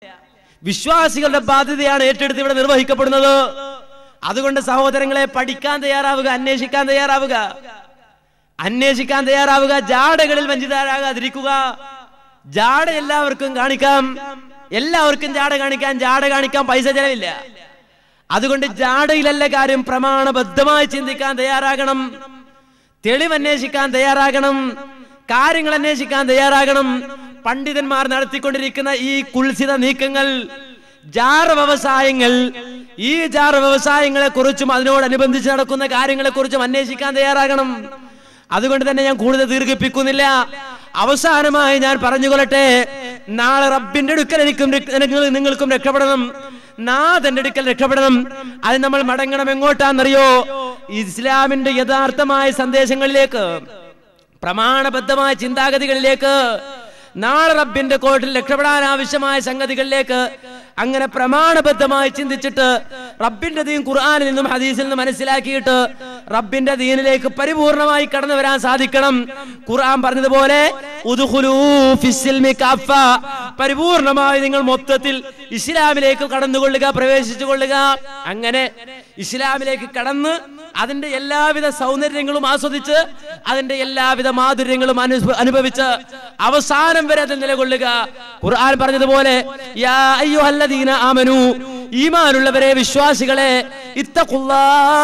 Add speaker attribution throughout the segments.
Speaker 1: വിശ്വാസികളുടെ ബാധ്യതയാണ് ഏറ്റെടുത്ത് ഇവിടെ നിർവഹിക്കപ്പെടുന്നത് അതുകൊണ്ട് സഹോദരങ്ങളെ പഠിക്കാൻ തയ്യാറാവുക അന്വേഷിക്കാൻ തയ്യാറാവുക അന്വേഷിക്കാൻ തയ്യാറാവുക ജാടകളിൽ വഞ്ചിതരാകാതിരിക്കുക ജാട എല്ലാവർക്കും കാണിക്കാം എല്ലാവർക്കും ജാട കാണിക്കാൻ ജാട കാണിക്കാൻ പൈസ ചെലവില്ല അതുകൊണ്ട് ജാടയിലല്ല കാര്യം പ്രമാണബദ്ധമായി ചിന്തിക്കാൻ തയ്യാറാകണം തെളിവന്വേഷിക്കാൻ തയ്യാറാകണം കാര്യങ്ങൾ അന്വേഷിക്കാൻ തയ്യാറാകണം പണ്ഡിതന്മാർ നടത്തിക്കൊണ്ടിരിക്കുന്ന ഈ കുൽസിത നീക്കങ്ങൾ ജാറ വ്യവസായങ്ങൾ ഈ ജാറ വ്യവസായങ്ങളെ കുറിച്ചും അതിനോടനുബന്ധിച്ച് നടക്കുന്ന കാര്യങ്ങളെ കുറിച്ചും അന്വേഷിക്കാൻ തയ്യാറാകണം അതുകൊണ്ട് തന്നെ ഞാൻ കൂടുതൽ ദീർഘിപ്പിക്കുന്നില്ല അവസാനമായി ഞാൻ പറഞ്ഞുകൊള്ളട്ടെ നാളെ റബ്ബിന്റെ അടുക്കൽ എനിക്കും രക്ഷ- നിങ്ങൾ- നിങ്ങൾക്കും രക്ഷപ്പെടണം നാഥന്റെ അടുക്കൽ രക്ഷപ്പെടണം അത് നമ്മൾ മടങ്ങണം എങ്ങോട്ടാണെന്നറിയോ ഇസ്ലാമിന്റെ യഥാർത്ഥമായ സന്ദേശങ്ങളിലേക്ക് പ്രമാണബദ്ധമായ ചിന്താഗതികളിലേക്ക് നാളെ റബ്ബിന്റെ കോട്ടിൽ രക്ഷപ്പെടാൻ ആവശ്യമായ സംഗതികളിലേക്ക് അങ്ങനെ പ്രമാണബദ്ധമായി ചിന്തിച്ചിട്ട് റബ്ബിന്റെ ദീൻ ഖുർആനിൽ നിന്നും ഹദീസിൽ നിന്നും മനസ്സിലാക്കിയിട്ട് റബ്ബിന്റെ ദീനിലേക്ക് പരിപൂർണമായി കടന്നു വരാൻ സാധിക്കണം ഖുർആൻ പറഞ്ഞതുപോലെ ഉദ്ഖുലൂ ഫിസ്സിൽമി കാഫ. പരിപൂർണമായി നിങ്ങൾ മൊത്തത്തിൽ ഇസ്ലാമിലേക്ക് കടന്നുകൊള്ളുക പ്രവേശിച്ചു കൊള്ളുക അങ്ങനെ ഇസ്ലാമിലേക്ക് കടന്ന് അതിന്റെ എല്ലാവിധ സൗന്ദര്യങ്ങളും ആസ്വദിച്ച് അതിന്റെ എല്ലാവിധ മാധുര്യങ്ങളും അനുഭ- അനുഭവിച്ച് അവസാനം വരെ അതിൽ നിലകൊള്ളുക ഖുർആൻ പറഞ്ഞതുപോലെ യാ അയ്യുഹല്ലദീന ആമനു ഈമാനുള്ളവരെ വിശ്വാസികളെ ഇത്തഖുല്ലാ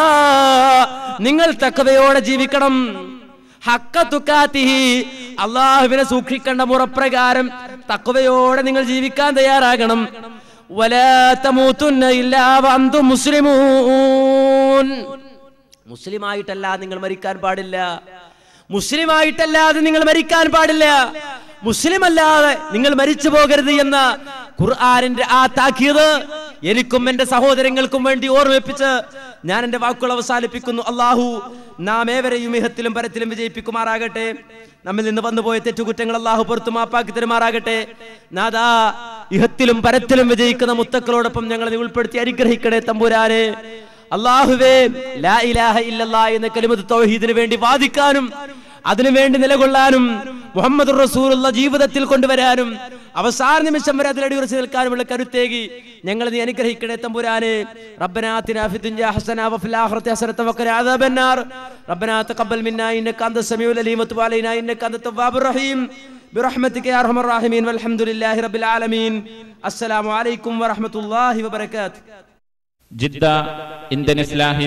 Speaker 1: നിങ്ങൾ തക്കവയോടെ ജീവിക്കണം ഹക്ക തുക്കാത്തിഹി അള്ളാഹുവിനെ സൂക്ഷിക്കേണ്ട മുറപ്രകാരം തക്കവയോടെ നിങ്ങൾ ജീവിക്കാൻ തയ്യാറാകണം വലാ തമൂത്തുന്ന ഇല്ലാ വഅന്തും മുസ്ലിമൂൻ മുസ്ലിമായിട്ടല്ല നിങ്ങൾ മരിക്കാൻ പാടില്ല മുസ്ലിമായിട്ടല്ലാതെ നിങ്ങൾ മരിക്കാൻ പാടില്ല മുസ്ലിം അല്ലാതെ നിങ്ങൾ മരിച്ചു പോകരുത് എന്ന ഖുർആാനിന്റെ ആ താക്കീത് എനിക്കും എന്റെ സഹോദരങ്ങൾക്കും വേണ്ടി ഓർമ്മിപ്പിച്ച് ഞാൻ എന്റെ വാക്കുകൾ അവസാനിപ്പിക്കുന്നു അള്ളാഹു നാം ഏവരെയും ഇഹത്തിലും പരത്തിലും വിജയിപ്പിക്കുമാറാകട്ടെ നമ്മിൽ നിന്ന് വന്നുപോയ തെറ്റുകുറ്റങ്ങൾ അള്ളാഹു പുറത്തു മാപ്പാക്കി തരുമാറാകട്ടെ നാദാ ഇഹത്തിലും പരത്തിലും വിജയിക്കുന്ന മുത്തക്കളോടൊപ്പം ഞങ്ങളെ നീ ഉൾപ്പെടുത്തി അനുഗ്രഹിക്കണേ തമ്പുരാനെ അള്ളാഹുവേ ലാ ഇലാഹ ഇല്ലല്ലാ എന്ന കലിമത്ത് തൗഹീദിന് വേണ്ടി വാദിക്കാനും അതിനു വേണ്ടി നിലകൊള്ളാനും മുഹമ്മദ് റസൂലുള്ള ജീവിതത്തിൽ കൊണ്ടുവരാനും അവസാന നിമിഷം വരെ അതിൽ അടിയുറച്ച് നിൽക്കാനുമുള്ള കരുത്തേകി ഞങ്ങൾ നീ അനുഗ്രഹിക്കണേ തമ്പുരാനെ ربنا آتنا في الدنيا حسنة وفي الآخرة حسنة وقنا عذاب النار ربنا تقبل منا إنك أنت السميع العليم وتب علينا إنك أنت التواب الرحيم برحمتك يا أرحم الراحمين والحمد لله رب العالمين السلام عليكم ورحمة الله وبركاته
Speaker 2: ജിദ്ദ ഇന്ത്യൻ ഇസ്ലാഹി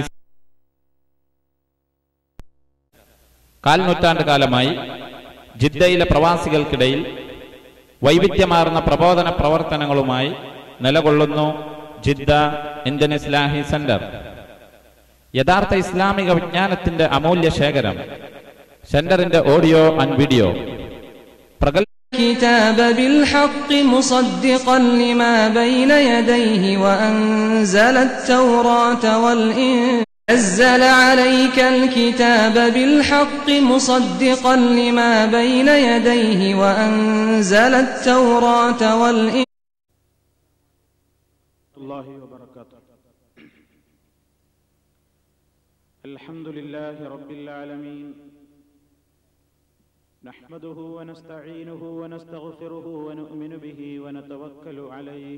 Speaker 2: കാൽനൂറ്റാണ്ട് കാലമായി ജിദ്ദയിലെ പ്രവാസികൾക്കിടയിൽ വൈവിധ്യമാർന്ന പ്രബോധന പ്രവർത്തനങ്ങളുമായി നിലകൊള്ളുന്നു ജിദ്ദ ഇന്ത്യൻ ഇസ്ലാഹി സെന്റർ യഥാർത്ഥ ഇസ്ലാമിക വിജ്ഞാനത്തിന്റെ അമൂല്യ ശേഖരം സെന്ററിന്റെ ഓഡിയോ ആൻഡ് വീഡിയോ പ്രഗത്ഭ
Speaker 3: الكتاب بالحق مصدقا لما بين يديه وأنزل التوراة والإنجيل نزل عليك الكتاب بالحق مصدقا لما بين يديه وأنزل التوراة والإنجيل
Speaker 4: الله وبركاته الحمد لله رب العالمين نحمده ونستعينه ونستغفره ونؤمن به ونتوكل عليه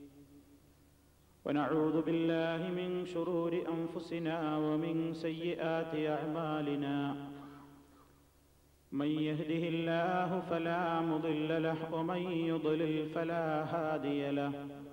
Speaker 4: ونعوذ بالله من شرور أنفسنا ومن سيئات أعمالنا من يهده الله فلا مضل له ومن يضلل فلا هادي له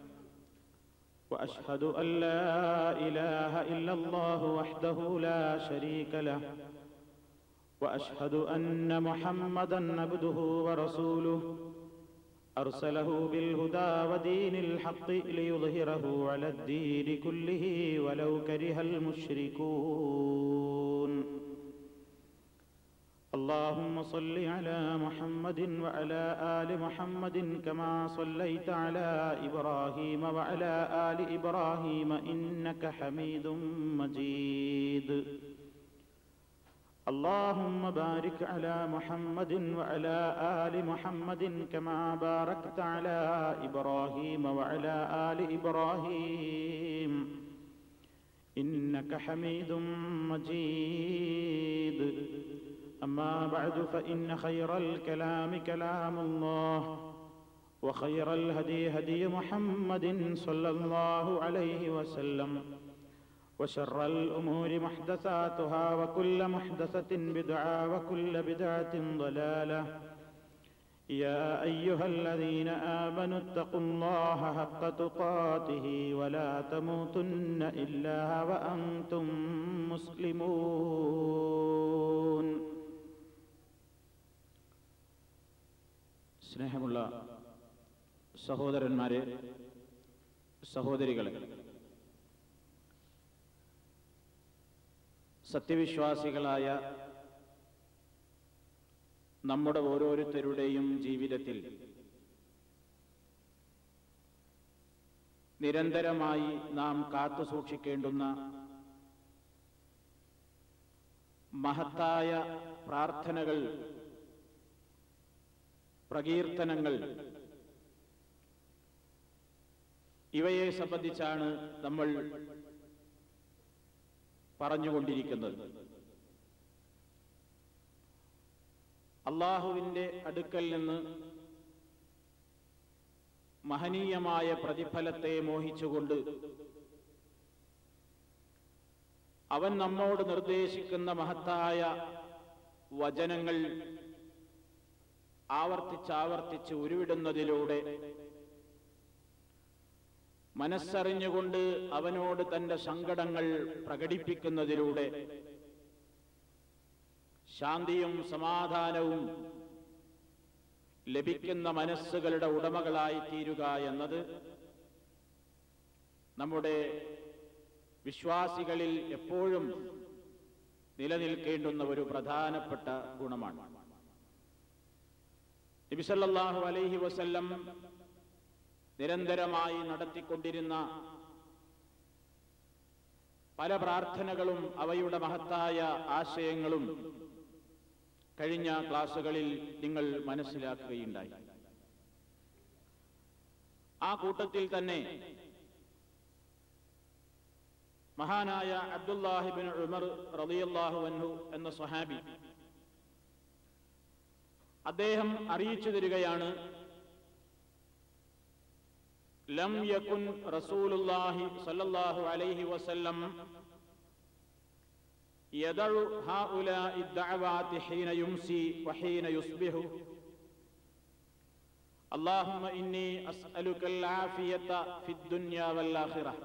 Speaker 4: واشهد ان لا اله الا الله وحده لا شريك له واشهد ان محمدا عبده ورسوله ارسله بالهدى ودين الحق ليظهره على الدين كله ولو كره المشركون اللهم صل على محمد وعلى آل محمد كما صليت على إبراهيم وعلى آل إبراهيم إنك حميد مجيد اللهم بارك على محمد وعلى آل محمد كما باركت على إبراهيم وعلى آل إبراهيم إنك حميد مجيد أما بعد فإن خير الكلام كلام الله وخير الهدي هدي محمد صلى الله عليه وسلم وشر الأمور محدثاتها وكل محدثة بدعة وكل بدعة ضلالة يا أيها الذين آمنوا اتقوا الله حق تقاته ولا تموتن إلا وأنتم مسلمون സ്നേഹമുള്ള സഹോദരന്മാരെ സഹോദരികളെ സത്യവിശ്വാസികളായ നമ്മുടെ ഓരോരുത്തരുടെയും ജീവിതത്തിൽ നിരന്തരമായി നാം കാത്തു സൂക്ഷിക്കേണ്ടുന്ന മഹത്തായ പ്രാർത്ഥനകൾ പ്രകീർത്തനങ്ങൾ ഇവയെ സംബന്ധിച്ചാണ് നമ്മൾ പറഞ്ഞുകൊണ്ടിരിക്കുന്നത് അള്ളാഹുവിൻ്റെ അടുക്കൽ നിന്ന് മഹനീയമായ പ്രതിഫലത്തെ മോഹിച്ചുകൊണ്ട് അവൻ നമ്മോട് നിർദ്ദേശിക്കുന്ന മഹത്തായ വചനങ്ങൾ ആവർത്തിച്ചാവർത്തിച്ച് ഉരുവിടുന്നതിലൂടെ മനസ്സറിഞ്ഞുകൊണ്ട് അവനോട് തന്റെ സങ്കടങ്ങൾ പ്രകടിപ്പിക്കുന്നതിലൂടെ ശാന്തിയും സമാധാനവും ലഭിക്കുന്ന മനസ്സുകളുടെ ഉടമകളായി തീരുക എന്നത് നമ്മുടെ വിശ്വാസികളിൽ എപ്പോഴും നിലനിൽക്കേണ്ടുന്ന ഒരു പ്രധാനപ്പെട്ട ഗുണമാണ് നബിസല്ലാഹു അലൈഹി വസല്ലം നിരന്തരമായി നടത്തിക്കൊണ്ടിരുന്ന പല പ്രാർത്ഥനകളും അവയുടെ മഹത്തായ ആശയങ്ങളും കഴിഞ്ഞ ക്ലാസുകളിൽ നിങ്ങൾ മനസ്സിലാക്കുകയുണ്ടായി ആ കൂട്ടത്തിൽ തന്നെ മഹാനായ അബ്ദുല്ലാഹിബിൻ ഉമർ റളിയല്ലാഹു അൻഹു എന്ന സ്വഹാബി അദ്ദേഹം അറിയിച്ചു തരികയാണ് ലം യകുൻ റസൂലുള്ളാഹി സ്വല്ലല്ലാഹു അലൈഹി വസല്ലം يدع هؤلاء الدعوات حين يمسي وحين يصبح اللهم إني أسألك العافية في الدنيا والآخرة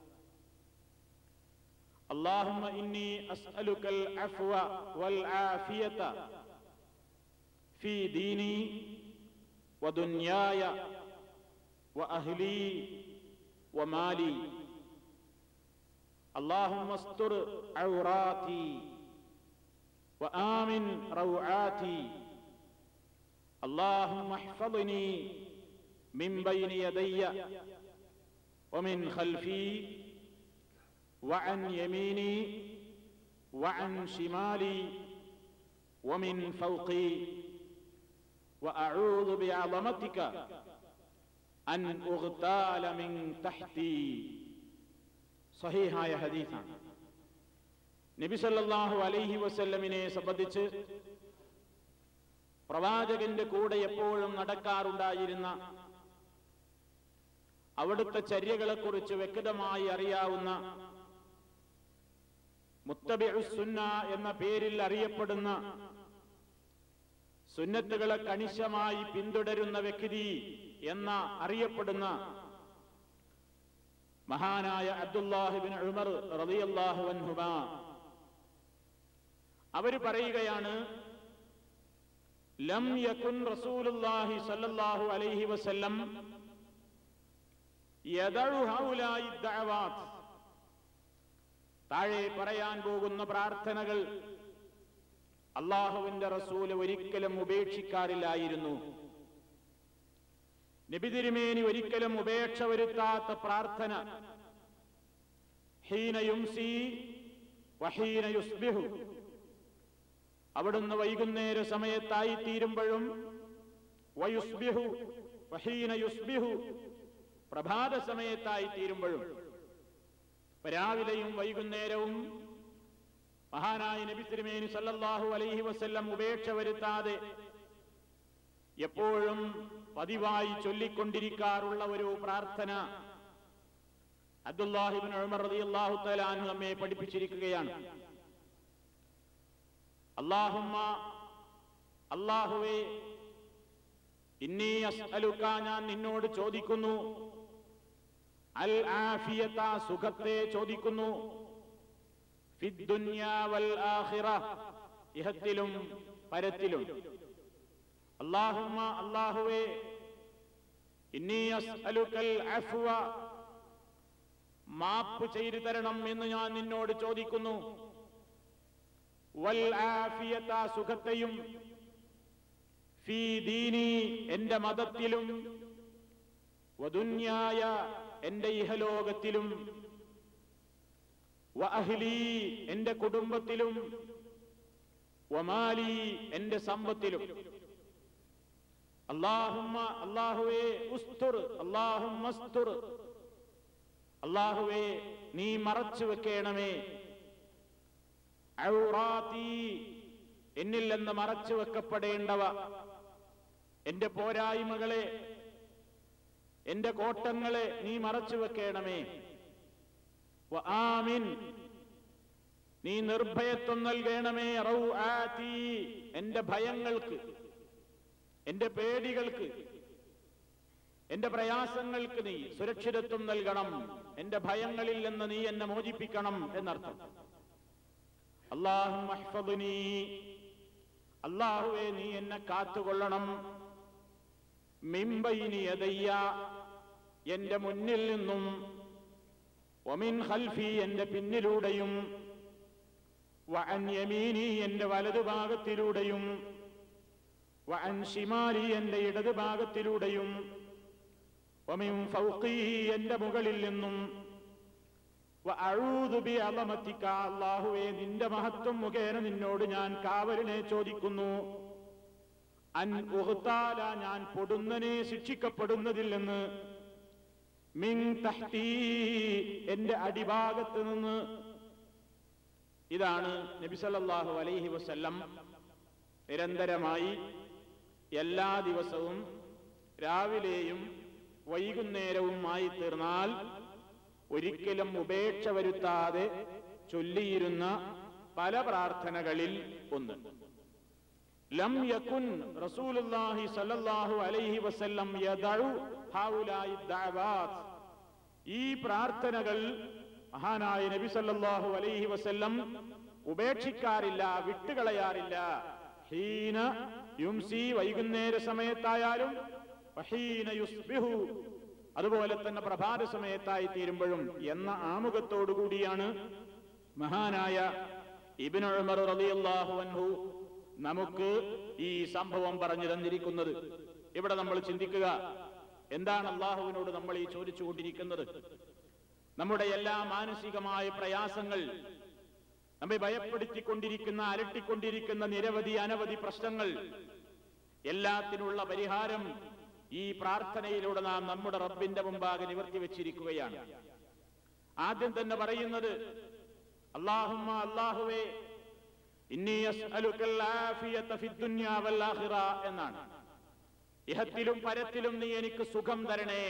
Speaker 4: اللهم إني أسألك العفو والعافية في ديني ودنياي وأهلي ومالي اللهم استر عوراتي وآمن روعاتي اللهم احفظني من بين يدي ومن خلفي وعن يميني وعن شمالي ومن فوقي وأعوذ بعظمتك أن أغتال من تحتي സഹീഹായ ഹദീസാണ് നബി സല്ലല്ലാഹു അലൈഹി വസല്ലമിനെ സംബന്ധിച്ച് പ്രവാചകന്റെ കൂടെ എപ്പോഴും നടക്കാറുണ്ടായിരുന്ന അവിടുത്തെ ചര്യകളെക്കുറിച്ച് വ്യക്തമായി അറിയാവുന്ന മുത്തബിഉസുന്ന എന്ന പേരിൽ അറിയപ്പെടുന്ന സുന്നത്തുകളെ കണിശമായി പിന്തുടരുന്ന വ്യക്തി എന്ന അറിയപ്പെടുന്ന മഹാനായ അബ്ദുല്ലാഹിബിൻ ഉമർ റളിയല്ലാഹു അൻഹുമ അവർ പറയുകയാണ് ലം യകുൻ റസൂലുള്ളാഹി സ്വല്ലല്ലാഹു അലൈഹി വസല്ലം യദഉ ഹൗലായി ദഅവാത്ത് താഴെ പറയാൻ പോകുന്ന പ്രാർത്ഥനകൾ അള്ളാഹുവിന്റെ റസൂല് ഒരിക്കലും ഉപേക്ഷിക്കാറില്ലായിരുന്നു നബി തിരുമേനി ഒരിക്കലും ഉപേക്ഷ വരുത്താത്ത പ്രാർത്ഥന ഹീന യുംസി വഹീന യുസ്ബിഹു അവിടുന്ന് വൈകുന്നേര സമയത്തായി തീരുമ്പോഴും വയുസ്ബിഹു വഹീന യുസ്ബിഹു പ്രഭാത സമയത്തായി തീരുമ്പോഴും രാവിലെയും വൈകുന്നേരവും മഹാനായ നബി തിരുമേനി സല്ലല്ലാഹു അലൈഹി വസല്ലം ഉപേക്ഷ വരുത്താതെ എപ്പോഴും പതിവായി ചൊല്ലിക്കൊണ്ടിരിക്കാറുള്ള ഒരു പ്രാർത്ഥന അബ്ദുല്ലാഹിബിൻ ഉമർ റളിയല്ലാഹു തആല അൻഹു നമ്മെ പഠിപ്പിച്ചിരിക്കുകയാണ് അല്ലാഹുമ്മ അല്ലാഹുവേ ഇന്നി അസ്അലുക ഞാൻ നിന്നോട് ചോദിക്കുന്നു അൽ ആഫിയത സുഖത്തെ ചോദിക്കുന്നു ഫിദ്ദുന്യാ വൽ ആഖിറ ഇഹത്തിലും പരത്തിലും അല്ലാഹുമ്മ അല്ലാഹുവേ ഇന്നി അസ്അലുക്കൽ അഫ്വ മാപ്പ് ചെയ്തു തരണം എന്ന് ഞാൻ നിന്നോട് ചോദിക്കുന്നു വൽ ആഫിയത സുഖത്തെയും ഫീ ദീനി എന്റെ മതത്തിലും വദുന്യായ എന്റെ ഇഹലോകത്തിലും വഅഹ്ലി എന്റെ കുടുംബത്തിലും വമാലി എന്റെ സമ്പത്തിലും അല്ലാഹുമ്മ അല്ലാഹുവേ ഉസ്തുർ അല്ലാഹുമ്മ ഉസ്തുർ അല്ലാഹുവേ നീ മറച്ചു വെക്കേണമേ ഔറാത്തി എന്നിൽ നിന്ന് മറച്ചു വെക്കപ്പെടേണ്ടവ എന്റെ പോരായ്മകളെ എന്റെ കോട്ടങ്ങളെ നീ മറച്ചു വെക്കേണമേ വ ആമിൻ നീ നിർഭയത്വം നൽകണമേ റൗ ആത്തി എന്റെ ഭയങ്ങൾക്ക് എന്റെ പേടികൾക്ക് എന്റെ പ്രയാസങ്ങൾക്ക് നീ സുരക്ഷിതത്വം നൽകണം എന്റെ ഭയങ്ങളിൽ നിന്ന് നീ എന്നെ മോചിപ്പിക്കണം എന്നർത്ഥം അള്ളാഹും അള്ളാഹുവെ നീ എന്നെ കാത്തുകൊള്ളണം മിമ്പൈനി യദയ്യ എന്റെ മുന്നിൽ നിന്നും ഒമിൻ ഖൽഫി എന്റെ പിന്നിലൂടെയും വഅൻ യമീനി എന്റെ വലതുഭാഗത്തിലൂടെയും വഅൻ ഷിമാലി എന്റെ ഇടതുഭാഗത്തിലൂടെയും ഒമിൻ ഫൗഖി എന്റെ മുകളിൽ നിന്നും വഅഊദു ബിഅളമതിക അല്ലാഹുവേ നിന്റെ മഹത്വം മുഖേന നിന്നോട് ഞാൻ കാവലിനെ ചോദിക്കുന്നു അൻ ഉഹ്താല ഞാൻ പൊടുന്നനെ ശിക്ഷിക്കപ്പെടുന്നതിൽ നിന്ന് മിൻ തഹ്തീ എന്റെ അടിഭാഗത്ത് നിന്ന് ഇതാണ് നബി സല്ലല്ലാഹു അലൈഹി വസല്ലം നിരന്തരമായി എല്ലാ ദിവസവും രാവിലെയും വൈകുന്നേരവുമായി തീർന്നാൽ ഒരിക്കലും ഉപേക്ഷ വരുത്താതെ ചൊല്ലിയിരുന്ന പല പ്രാർത്ഥനകളിൽ ഒന്ന് ലം യകുൻ റസൂലുള്ളാഹി സ്വല്ലല്ലാഹു അലൈഹി വസല്ലം യദഉ ഹൗലായി ദഅവാത്ത് ഈ പ്രാർത്ഥനകൾ മഹാനായ നബി സല്ലല്ലാഹു അലൈഹി വസല്ലം ഉപേക്ഷിക്കാറില്ല വിട്ടുകളയാറില്ല ഹീന യുംസി വൈകുന്നേര സമയത്തായാലും വഹീന യുസ്ബിഹു അതുപോലെ തന്നെ പ്രഭാത സമയത്തായി തീരുമ്പോഴും എന്ന ആമുഖത്തോടുകൂടിയാണ് മഹാനായ ഇബ്നു ഉമർ റളിയല്ലാഹു അൻഹു നമുക്ക് ഈ സംഭവം പറഞ്ഞു തന്നിരിക്കുന്നത് ഇവിടെ നമ്മൾ ചിന്തിക്കുക എന്താണ് അള്ളാഹുവിനോട് നമ്മൾ ഈ ചോദിച്ചുകൊണ്ടിരിക്കുന്നത് നമ്മുടെ എല്ലാ മാനസികമായ പ്രയാസങ്ങൾ നമ്മെ ഭയപ്പെടുത്തിക്കൊണ്ടിരിക്കുന്ന അലട്ടിക്കൊണ്ടിരിക്കുന്ന നിരവധി അനവധി പ്രശ്നങ്ങൾ എല്ലാത്തിനുള്ള പരിഹാരം ഈ പ്രാർത്ഥനയിലൂടെ നാം നമ്മുടെ റബ്ബിന്റെ മുമ്പാകെ നിവർത്തി വെച്ചിരിക്കുകയാണ് ആദ്യം തന്നെ പറയുന്നത് അള്ളാഹുമ്മ അള്ളാഹുവേ ഇന്നി അസ്അലുക്കൽ ആഫിയത ഫിദ്ദുന്യാ വൽ ആഖിറ എന്നാണ് ഇഹത്തിലും പരത്തിലും നീ എനിക്ക് സുഖം തരണേ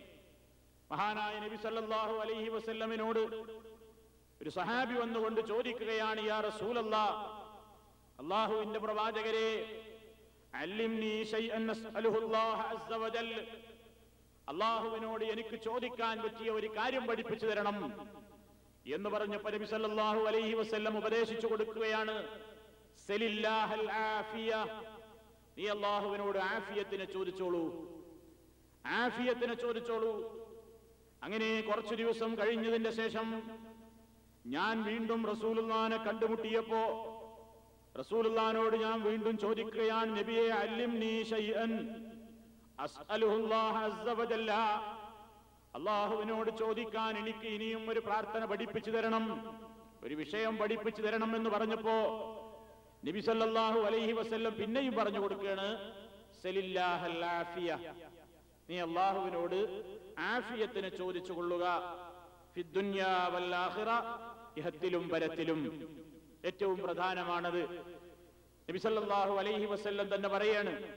Speaker 4: മഹാനായ നബി സല്ലല്ലാഹു അലൈഹി വസല്ലമിനോട് ഒരു സഹാബി വന്നുകൊണ്ട് ചോദിക്കുകയാണ് യാ റസൂലല്ലാ അള്ളാഹുവിന്റെ പ്രവാചകരെ അല്ലിംനി ശൈഅൻ അസ്അലുഹു അല്ലാഹ അസ്സ വജൽ അള്ളാഹുവിനോട് എനിക്ക് ചോദിക്കാൻ പറ്റിയ ഒരു കാര്യം പഠിപ്പിച്ചു തരണം എന്ന് പറഞ്ഞപ്പോ നബി സല്ലല്ലാഹു അലൈഹി വസല്ലം ഉപദേശിച്ചു കൊടുക്കുകയാണ് സലില്ലാഹൽ ആഫിയ നീ അള്ളാഹുവിനോട് ആഫിയത്തിനെ ചോദിച്ചോളൂ ആഫിയത്തിനെ ചോദിച്ചോളൂ അങ്ങനെ കുറച്ചു ദിവസം കഴിഞ്ഞതിന്റെ ശേഷം ഞാൻ വീണ്ടും റസൂലുള്ളാനെ കണ്ടുമുട്ടിയപ്പോ റസൂലുള്ളാനോട് ഞാൻ വീണ്ടും ചോദിക്കുകയാണ് നബിയെ അല്ലിം നീ ഷൈഅൻ അസ്അലുഹുല്ലാഹ അസ്സ വജല്ല അള്ളാഹുവിനോട് ചോദിക്കാൻ എനിക്ക് ഇനിയും ഒരു പ്രാർത്ഥന പഠിപ്പിച്ചു തരണം ഒരു വിഷയം പഠിപ്പിച്ചു തരണം എന്ന് പറഞ്ഞപ്പോ നബി സല്ലല്ലാഹു അലൈഹി വസല്ലം പിന്നെയും പറഞ്ഞു കൊടുക്കുകയാണ് സലില്ലാഹൽ ആഫിയ നീ അള്ളാഹുവിനോട് ആഫിയത്തിന് ചോദിച്ചു കൊള്ളുക ഫിദ്ദുന്യാ വൽ ആഖിറ ഇഹത്തിലും പരത്തിലും ഏറ്റവും പ്രധാനമാണത് നബി സല്ലല്ലാഹു അലൈഹി വസല്ലം തന്നെ പറയാണ്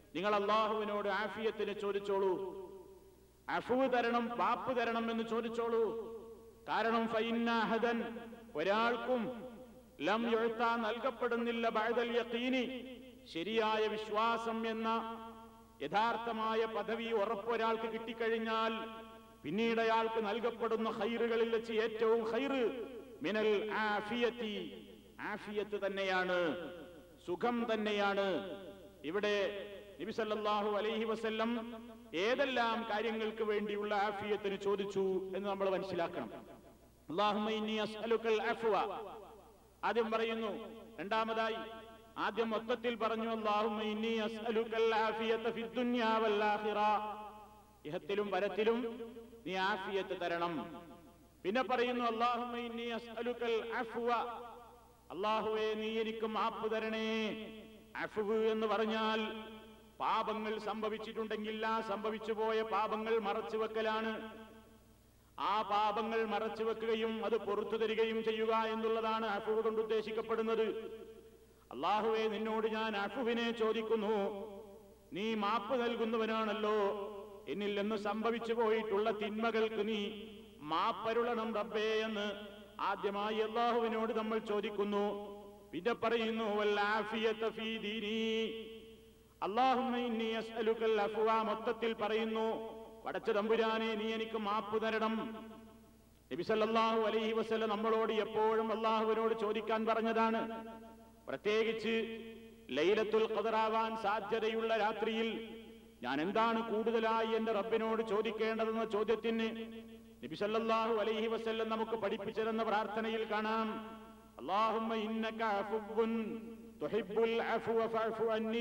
Speaker 4: നിങ്ങൾ അള്ളാഹുവിനോട് ആഫിയത്തിന് ചോദിച്ചോളൂ അഫുവ് തരണം പാപ്പ് തരണം എന്ന് ചോദിച്ചോളൂ കാരണം ഫൈനാഹദൻ ഒരാൾക്കും ലം എഴുത്ത നൽകപ്പെടുന്നില്ല ബഅദൽ യഖീനി ശരിയായ വിശ്വാസം എന്ന യഥാർത്ഥമായ പദവി ഉറപ്പൊരാൾക്ക് കിട്ടിക്കഴിഞ്ഞാൽ പിന്നീട് അയാൾക്ക് നൽകപ്പെടുന്ന ഹൈറുകളിൽ വെച്ച് ഏറ്റവും ഹൈറ് മിനൽ ആഫിയത്തി ആഫിയത്ത് തന്നെയാണ് സുഖം തന്നെയാണ് ഇവിടെ നബി സല്ലല്ലാഹു അലൈഹി വസല്ലം ഏതെല്ലാം കാര്യങ്ങൾക്ക് വേണ്ടിയുള്ള ആഫിയത്തിന് ചോദിച്ചു എന്ന് നമ്മൾ മനസ്സിലാക്കണം അല്ലാഹുമ്മ ഇന്നി അസ്അലുക്കൽ അഫ്വ ആദ്യം പറയുന്നു രണ്ടാമതായി ആദ്യം മൊത്തത്തിൽ പറഞ്ഞു അല്ലാഹുമ്മ ഇന്നി അസ്അലുക്കൽ ആഫിയത ഫിദ് ദുനിയാ വൽ ആഖിറ ഇഹത്തിലും വരത്തിലും നീ ആഫിയത്ത് തരണം പിന്നെ പറയുന്നു അല്ലാഹുമ്മ ഇന്നി അസ്അലുക്കൽ അഫ്വ അള്ളാഹുവേ നീ എനിക്ക് മാപ്പ് തരണേ അഫുവ് എന്ന് പറഞ്ഞാൽ പാപങ്ങൾ സംഭവിച്ചിട്ടുണ്ടെങ്കിൽ ആ സംഭവിച്ചു പോയ പാപങ്ങൾ മറച്ചു വെക്കലാണ് ആ പാപങ്ങൾ മറച്ചു വെക്കുകയും അത് പുറത്തു തരികയും ചെയ്യുക എന്നുള്ളതാണ് അഫുവ് കൊണ്ട് ഉദ്ദേശിക്കപ്പെടുന്നത് അള്ളാഹുവെ നിന്നോട് ഞാൻ അഫുവിനെ ചോദിക്കുന്നു നീ മാപ്പ് നൽകുന്നവനാണല്ലോ എന്നിൽ നിന്ന് സംഭവിച്ചു പോയിട്ടുള്ള തിന്മകൾക്ക് നീ മാപ്പരുളണം റബ്ബേ എന്ന് ആദ്യമായി അള്ളാഹുവിനോട് നമ്മൾ ചോദിക്കുന്നു പിന്നെ പറയുന്നു വല്ലാഫിയത്ത ഫീ ദീനീ അല്ലാഹുമ്മ ഇന്നി അസ്അലുക്കൽ അഫ്വ മൊത്തത്തിൽ പറയുന്നു പടച്ച തമ്പുരാനെ നീ എനിക്ക് മാപ്പ് തരണം നബി സല്ലല്ലാഹു അലൈഹി വസല്ലം നമ്മളോട് എപ്പോഴും അള്ളാഹുവിനോട് ചോദിക്കാൻ പറഞ്ഞതാണ് പ്രത്യേകിച്ച് ലൈലത്തുൽ ഖദറാവാൻ സാധ്യതയുള്ള രാത്രിയിൽ ഞാൻ എന്താണ് കൂടുതലായി എന്റെ റബ്ബിനോട് ചോദിക്കേണ്ടതെന്ന ചോദ്യത്തിന് നബി സല്ലല്ലാഹു അലൈഹി വസല്ലം നമുക്ക് പഠിപ്പിച്ചതെന്ന പ്രാർത്ഥനയിൽ കാണാം അല്ലാഹുമ്മ ഇന്നക അഫുവ്വുൻ തുഹിബ്ബുൽ അഫ്വ ഫഅഫു അന്നീ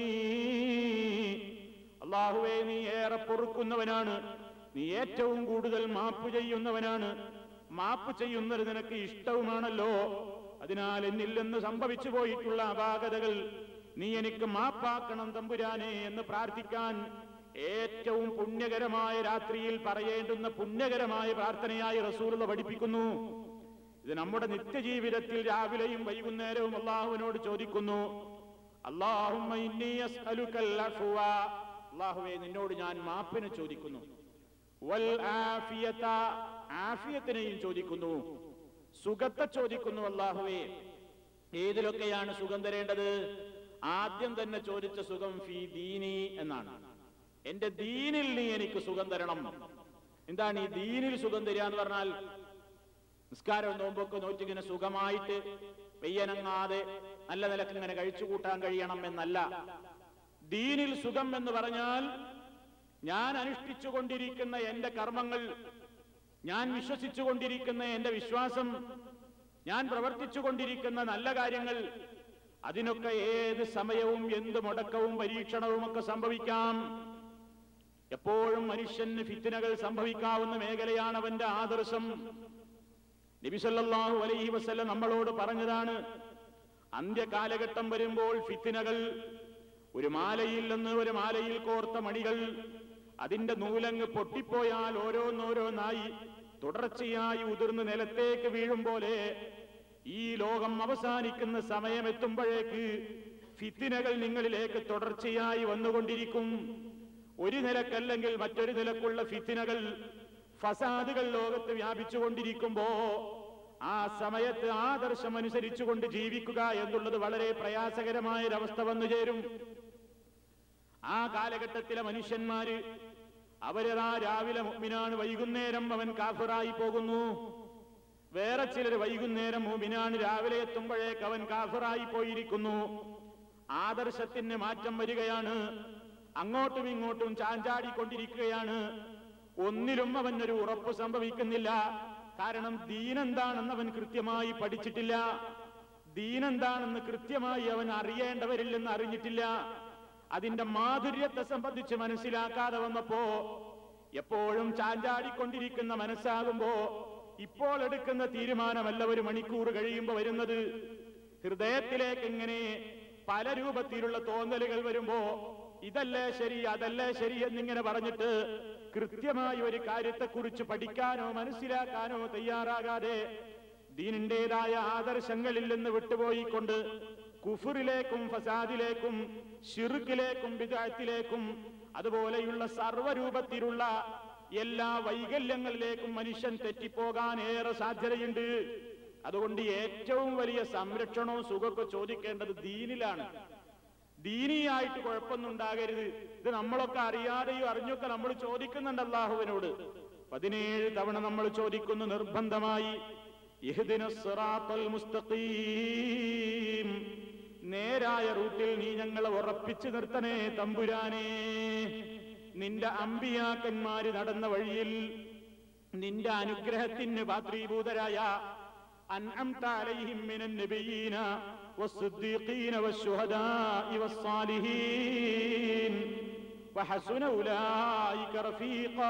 Speaker 4: അല്ലാഹുവേ നീ ഏറെ പൊറുക്കുന്നവനാണ് നീ ഏറ്റവും കൂടുതൽ മാപ്പ് ചെയ്യുന്നവനാണ് മാപ്പ് ചെയ്യുന്നത് നിനക്ക് ഇഷ്ടവുമാണല്ലോ അതിനാൽ എന്നിൽ നിന്ന് സംഭവിച്ചു പോയിട്ടുള്ള അപാകതകൾ നീ എനിക്ക് മാപ്പാക്കണം തമ്പുരാനെ എന്ന് പ്രാർത്ഥിക്കാൻ ഏറ്റവും പുണ്യകരമായ രാത്രിയിൽ പറയേണ്ടുന്ന പുണ്യകരമായ പ്രാർത്ഥനയായി റസൂലുള്ള പഠിപ്പിക്കുന്നു ഇത് നമ്മുടെ നിത്യജീവിതത്തിൽ രാവിലെയും വൈകുന്നേരവും അള്ളാഹുവിനോട് ചോദിക്കുന്നു അള്ളാഹുമ്മ ഇന്നി അസ്അലുക്കൽ അഫ്വ. അള്ളാഹുവേ നിന്നോട് ഞാൻ മാപ്പിന് ചോദിക്കുന്നു വൽ ആഫിയത ആഫിയത്തിനെയും ചോദിക്കുന്നു സുഖത്തെ ചോദിക്കുന്നു അള്ളാഹുവേ ഏതിലൊക്കെയാണ് സുഖം തരേണ്ടത് ആദ്യം തന്നെ ചോദിച്ച സുഖം ഫി ദീനി എന്നാണ് എന്റെ ദീനിൽ നീ എനിക്ക് സുഖം തരണം എന്താണ് ഈ ദീനിൽ സുഖം തരിക എന്ന് പറഞ്ഞാൽ നിസ്കാരവും നോമ്പൊക്കെ നോറ്റിങ്ങനെ സുഖമായിട്ട് പെയ്യനങ്ങാതെ നല്ല നിലക്ക് ഇങ്ങനെ കഴിച്ചു കൂട്ടാൻ കഴിയണം എന്നല്ല ദീനിൽ സുഖം എന്ന് പറഞ്ഞാൽ ഞാൻ അനുഷ്ഠിച്ചു കൊണ്ടിരിക്കുന്ന എന്റെ കർമ്മങ്ങൾ ഞാൻ വിശ്വസിച്ചു കൊണ്ടിരിക്കുന്ന എന്റെ വിശ്വാസം ഞാൻ പ്രവർത്തിച്ചു കൊണ്ടിരിക്കുന്ന നല്ല കാര്യങ്ങൾ അതിനൊക്കെ ഏത് സമയവും എന്ത് മുടക്കവും പരീക്ഷണവും ഒക്കെ സംഭവിക്കാം എപ്പോഴും മനുഷ്യന് ഫിത്തിനകൾ സംഭവിക്കാവുന്ന മേഖലയാണ് അവന്റെ ആദർശം നബിസല്ലാഹു അലൈഹി വസല്ലം നമ്മളോട് പറഞ്ഞതാണ് അന്ത്യകാലഘട്ടം വരുമ്പോൾ ഫിത്തിനകൾ ഒരു മാലയിൽ നിന്ന് ഒരു മാലയിൽ കോർത്ത മണികൾ അതിന്റെ നൂലങ്ങ് പൊട്ടിപ്പോയാൽ ഓരോന്നോരോന്നായി തുടർച്ചയായി ഉതിർന്ന് നിലത്തേക്ക് വീഴും പോലെ ഈ ലോകം അവസാനിക്കുന്ന സമയമെത്തുമ്പോഴേക്ക് ഫിത്തിനകൾ നിങ്ങളിലേക്ക് തുടർച്ചയായി വന്നുകൊണ്ടിരിക്കും ഒരു നിലക്കല്ലെങ്കിൽ മറ്റൊരു നിലക്കുള്ള ഫിത്തിനകൾ ഫസാദുകൾ ലോകത്ത് വ്യാപിച്ചുകൊണ്ടിരിക്കുമ്പോ ആ സമയത്ത് ആദർശം അനുസരിച്ചുകൊണ്ട് ജീവിക്കുക എന്നുള്ളത് വളരെ പ്രയാസകരമായ ഒരവസ്ഥ വന്നു ചേരും ആ കാലഘട്ടത്തിലെ മനുഷ്യന്മാര് അവരതാ രാവിലെ മുഅ്മിനാണ് വൈകുന്നേരം അവൻ കാഫിറായി പോകുന്നു വേറെ ചിലർ വൈകുന്നേരം മുഅ്മിനാണ് രാവിലെ എത്തുമ്പോഴേക്ക് അവൻ കാഫിറായി പോയിരിക്കുന്നു ആദർശത്തിന് മാറ്റം വരികയാണ് അങ്ങോട്ടും ഇങ്ങോട്ടും ചാഞ്ചാടിക്കൊണ്ടിരിക്കുകയാണ് ഒന്നിലും അവനൊരു ഉറപ്പ് സംഭവിക്കുന്നില്ല കാരണം ദീനെന്താണെന്ന് അവൻ കൃത്യമായി പഠിച്ചിട്ടില്ല ദീനെന്താണെന്ന് കൃത്യമായി അവൻ അറിയേണ്ടവരില്ലെന്ന് അറിഞ്ഞിട്ടില്ല അതിന്റെ മാധുര്യത്തെ സംബന്ധിച്ച് മനസ്സിലാക്കാതെ വന്നപ്പോ എപ്പോഴും ചാഞ്ചാടിക്കൊണ്ടിരിക്കുന്ന മനസ്സാകുമ്പോ ഇപ്പോൾ എടുക്കുന്ന തീരുമാനമല്ല ഒരു മണിക്കൂർ കഴിയുമ്പോ വരുന്നത് ഹൃദയത്തിലേക്ക് ഇങ്ങനെ പല രൂപത്തിലുള്ള തോന്നലുകൾ വരുമ്പോ ഇതല്ലേ ശരി അതല്ലേ ശരി എന്നിങ്ങനെ പറഞ്ഞിട്ട് കൃത്യമായി ഒരു കാര്യത്തെക്കുറിച്ച് പഠിക്കാനോ മനസ്സിലാക്കാനോ തയ്യാറാകാതെ ദീനിന്റേതായ ആദർശങ്ങളിൽ നിന്ന് വിട്ടുപോയിക്കൊണ്ട് കുഫറിലേക്കും ഫസാദിലേക്കും ഷിറുക്കിലേക്കും വിദായത്തിലേക്കും അതുപോലെയുള്ള സർവ്വരൂപത്തിലുള്ള എല്ലാ വൈകല്യങ്ങളിലേക്കും മനുഷ്യൻ തെറ്റിപ്പോകാൻ ഏറെ സാധ്യതയുണ്ട് അതുകൊണ്ട് ഏറ്റവും വലിയ സംരക്ഷണവും സുഖമൊക്കെ ചോദിക്കേണ്ടത് ദീനിലാണ് ദീനിയായിട്ട് കുഴപ്പമൊന്നും ഉണ്ടാകരുത് ഇത് നമ്മളൊക്കെ അറിയാതെയോ അറിഞ്ഞൊക്കെ നമ്മൾ ചോദിക്കുന്നുണ്ട് അള്ളാഹുവിനോട് പതിനേഴ് തവണ നമ്മൾ ചോദിക്കുന്നു നിർബന്ധമായി ഇഹ്ദിന സിറാത്തൽ മുസ്തഖീം നേരായ റൂട്ടിൽ നീ ഞങ്ങളെ ഉറപ്പിച്ചു നിർത്തണേ തമ്പുരാനേ നിന്റെ അമ്പിയാക്കന്മാര് നടന്ന വഴിയിൽ നിന്റെ അനുഗ്രഹത്തിന് പാത്രീഭൂതരായ أنعمت عليهم من النبيين والصديقين والشهداء والصالحين وحسن أولئك رفيقا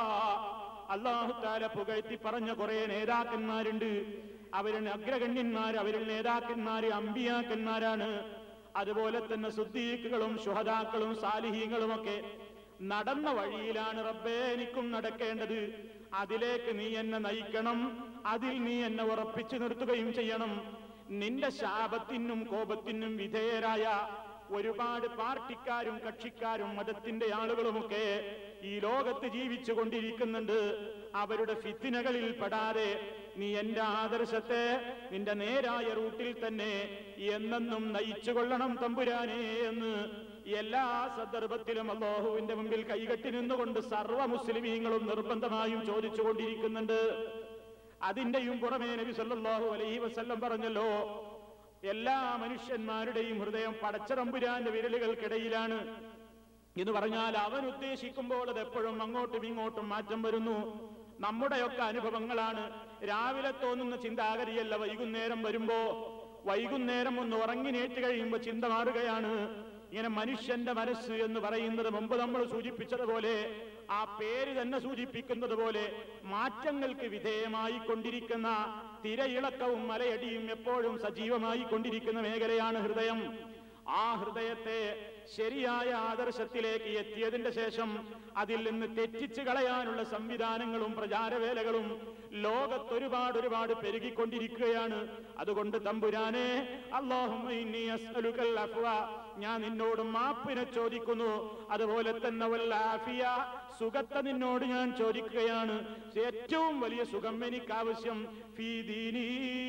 Speaker 4: അള്ളാഹു താല പുകഴ്ത്തി പറഞ്ഞ കുറെ നേതാക്കന്മാരുണ്ട് അവരിൽ അഗ്രഗണ്യന്മാർ അവരിൽ നേതാക്കന്മാര് അമ്പിയാക്കന്മാരാണ് അതുപോലെ തന്നെ സുദ്ദീഖുകളും ശുഹദാക്കളും സാലിഹീങ്ങളും ഒക്കെ നടന്ന വഴിയിലാണ് റബ്ബേ എനിക്കും നടക്കേണ്ടത് അതിലേക്ക് നീ എന്നെ നയിക്കണം അതിൽ നീ എന്നെ ഉറപ്പിച്ചു നിർത്തുകയും ചെയ്യണം നിന്റെ ശാപത്തിനും കോപത്തിനും വിധേയരായ ഒരുപാട് പാർട്ടിക്കാരും കക്ഷിക്കാരും മതത്തിന്റെ ആളുകളുമൊക്കെ ഈ ലോകത്ത് ജീവിച്ചു കൊണ്ടിരിക്കുന്നുണ്ട് അവരുടെ ഫിത്തിനകളിൽ പെടാതെ നീ എന്റെ ആദർശത്തെ നിന്റെ നേരായ റൂട്ടിൽ തന്നെ എന്നെന്നും നയിച്ചു കൊള്ളണം തമ്പുരാനേ എന്ന് എല്ലാ സന്ദർഭത്തിലും അള്ളാഹുവിന്റെ മുമ്പിൽ കൈകെട്ടി നിന്നുകൊണ്ട് സർവ്വ മുസ്ലിമീങ്ങളും നിർബന്ധമായും ചോദിച്ചു കൊണ്ടിരിക്കുന്നുണ്ട് അതിന്റെയും പുറമേ നബി സല്ലല്ലാഹു അലൈഹി വസല്ലം പറഞ്ഞല്ലോ എല്ലാ മനുഷ്യന്മാരുടെയും ഹൃദയം പടച്ചതമ്പുരാന്റെ വിരലുകൾക്കിടയിലാണ് എന്ന് പറഞ്ഞാൽ അവൻ ഉദ്ദേശിക്കുമ്പോൾ അത് എപ്പോഴും അങ്ങോട്ടും ഇങ്ങോട്ടും മാറ്റം വരുന്നു നമ്മുടെയൊക്കെ അനുഭവങ്ങളാണ് രാവിലെ തോന്നുന്ന ചിന്താഗതിയല്ല വൈകുന്നേരം വരുമ്പോ വൈകുന്നേരം ഒന്ന് ഉറങ്ങി നേറ്റ് കഴിയുമ്പോൾ ചിന്ത മാറുകയാണ് ഇങ്ങനെ മനുഷ്യന്റെ മനസ്സ് എന്ന് പറയുന്നത് മുമ്പ് നമ്മൾ സൂചിപ്പിച്ചതുപോലെ ആ പേര് തന്നെ സൂചിപ്പിക്കുന്നത് പോലെ മാറ്റങ്ങൾക്ക് വിധേയമായി കൊണ്ടിരിക്കുന്ന തിരയിളക്കവും മലയടിയും എപ്പോഴും സജീവമായി കൊണ്ടിരിക്കുന്ന മേഖലയാണ് ഹൃദയം ആ ഹൃദയത്തെ ശരിയായ ആദർശത്തിലേക്ക് എത്തിയതിന്റെ ശേഷം അതിൽ നിന്ന് തെറ്റിച്ചു കളയാനുള്ള സംവിധാനങ്ങളും പ്രചാരവേലകളും ലോകത്തൊരുപാട് ഒരുപാട് പെരുകിക്കൊണ്ടിരിക്കുകയാണ് അതുകൊണ്ട് തമ്പുരാനെ അള്ളാഹുമ്മ ഇന്നി അസ്അലുക്കൽ അഫ്വ ഞാൻ നിന്നോട് മാപ്പിനെ ചോദിക്കുന്നു അതുപോലെ തന്നെ വല്ല ആഫിയ സുഖത്തെ നിന്നോട് ഞാൻ ചോദിക്കുകയാണ് ഏറ്റവും വലിയ സുഖം എനിക്ക് ആവശ്യം ഫീ ദീനീ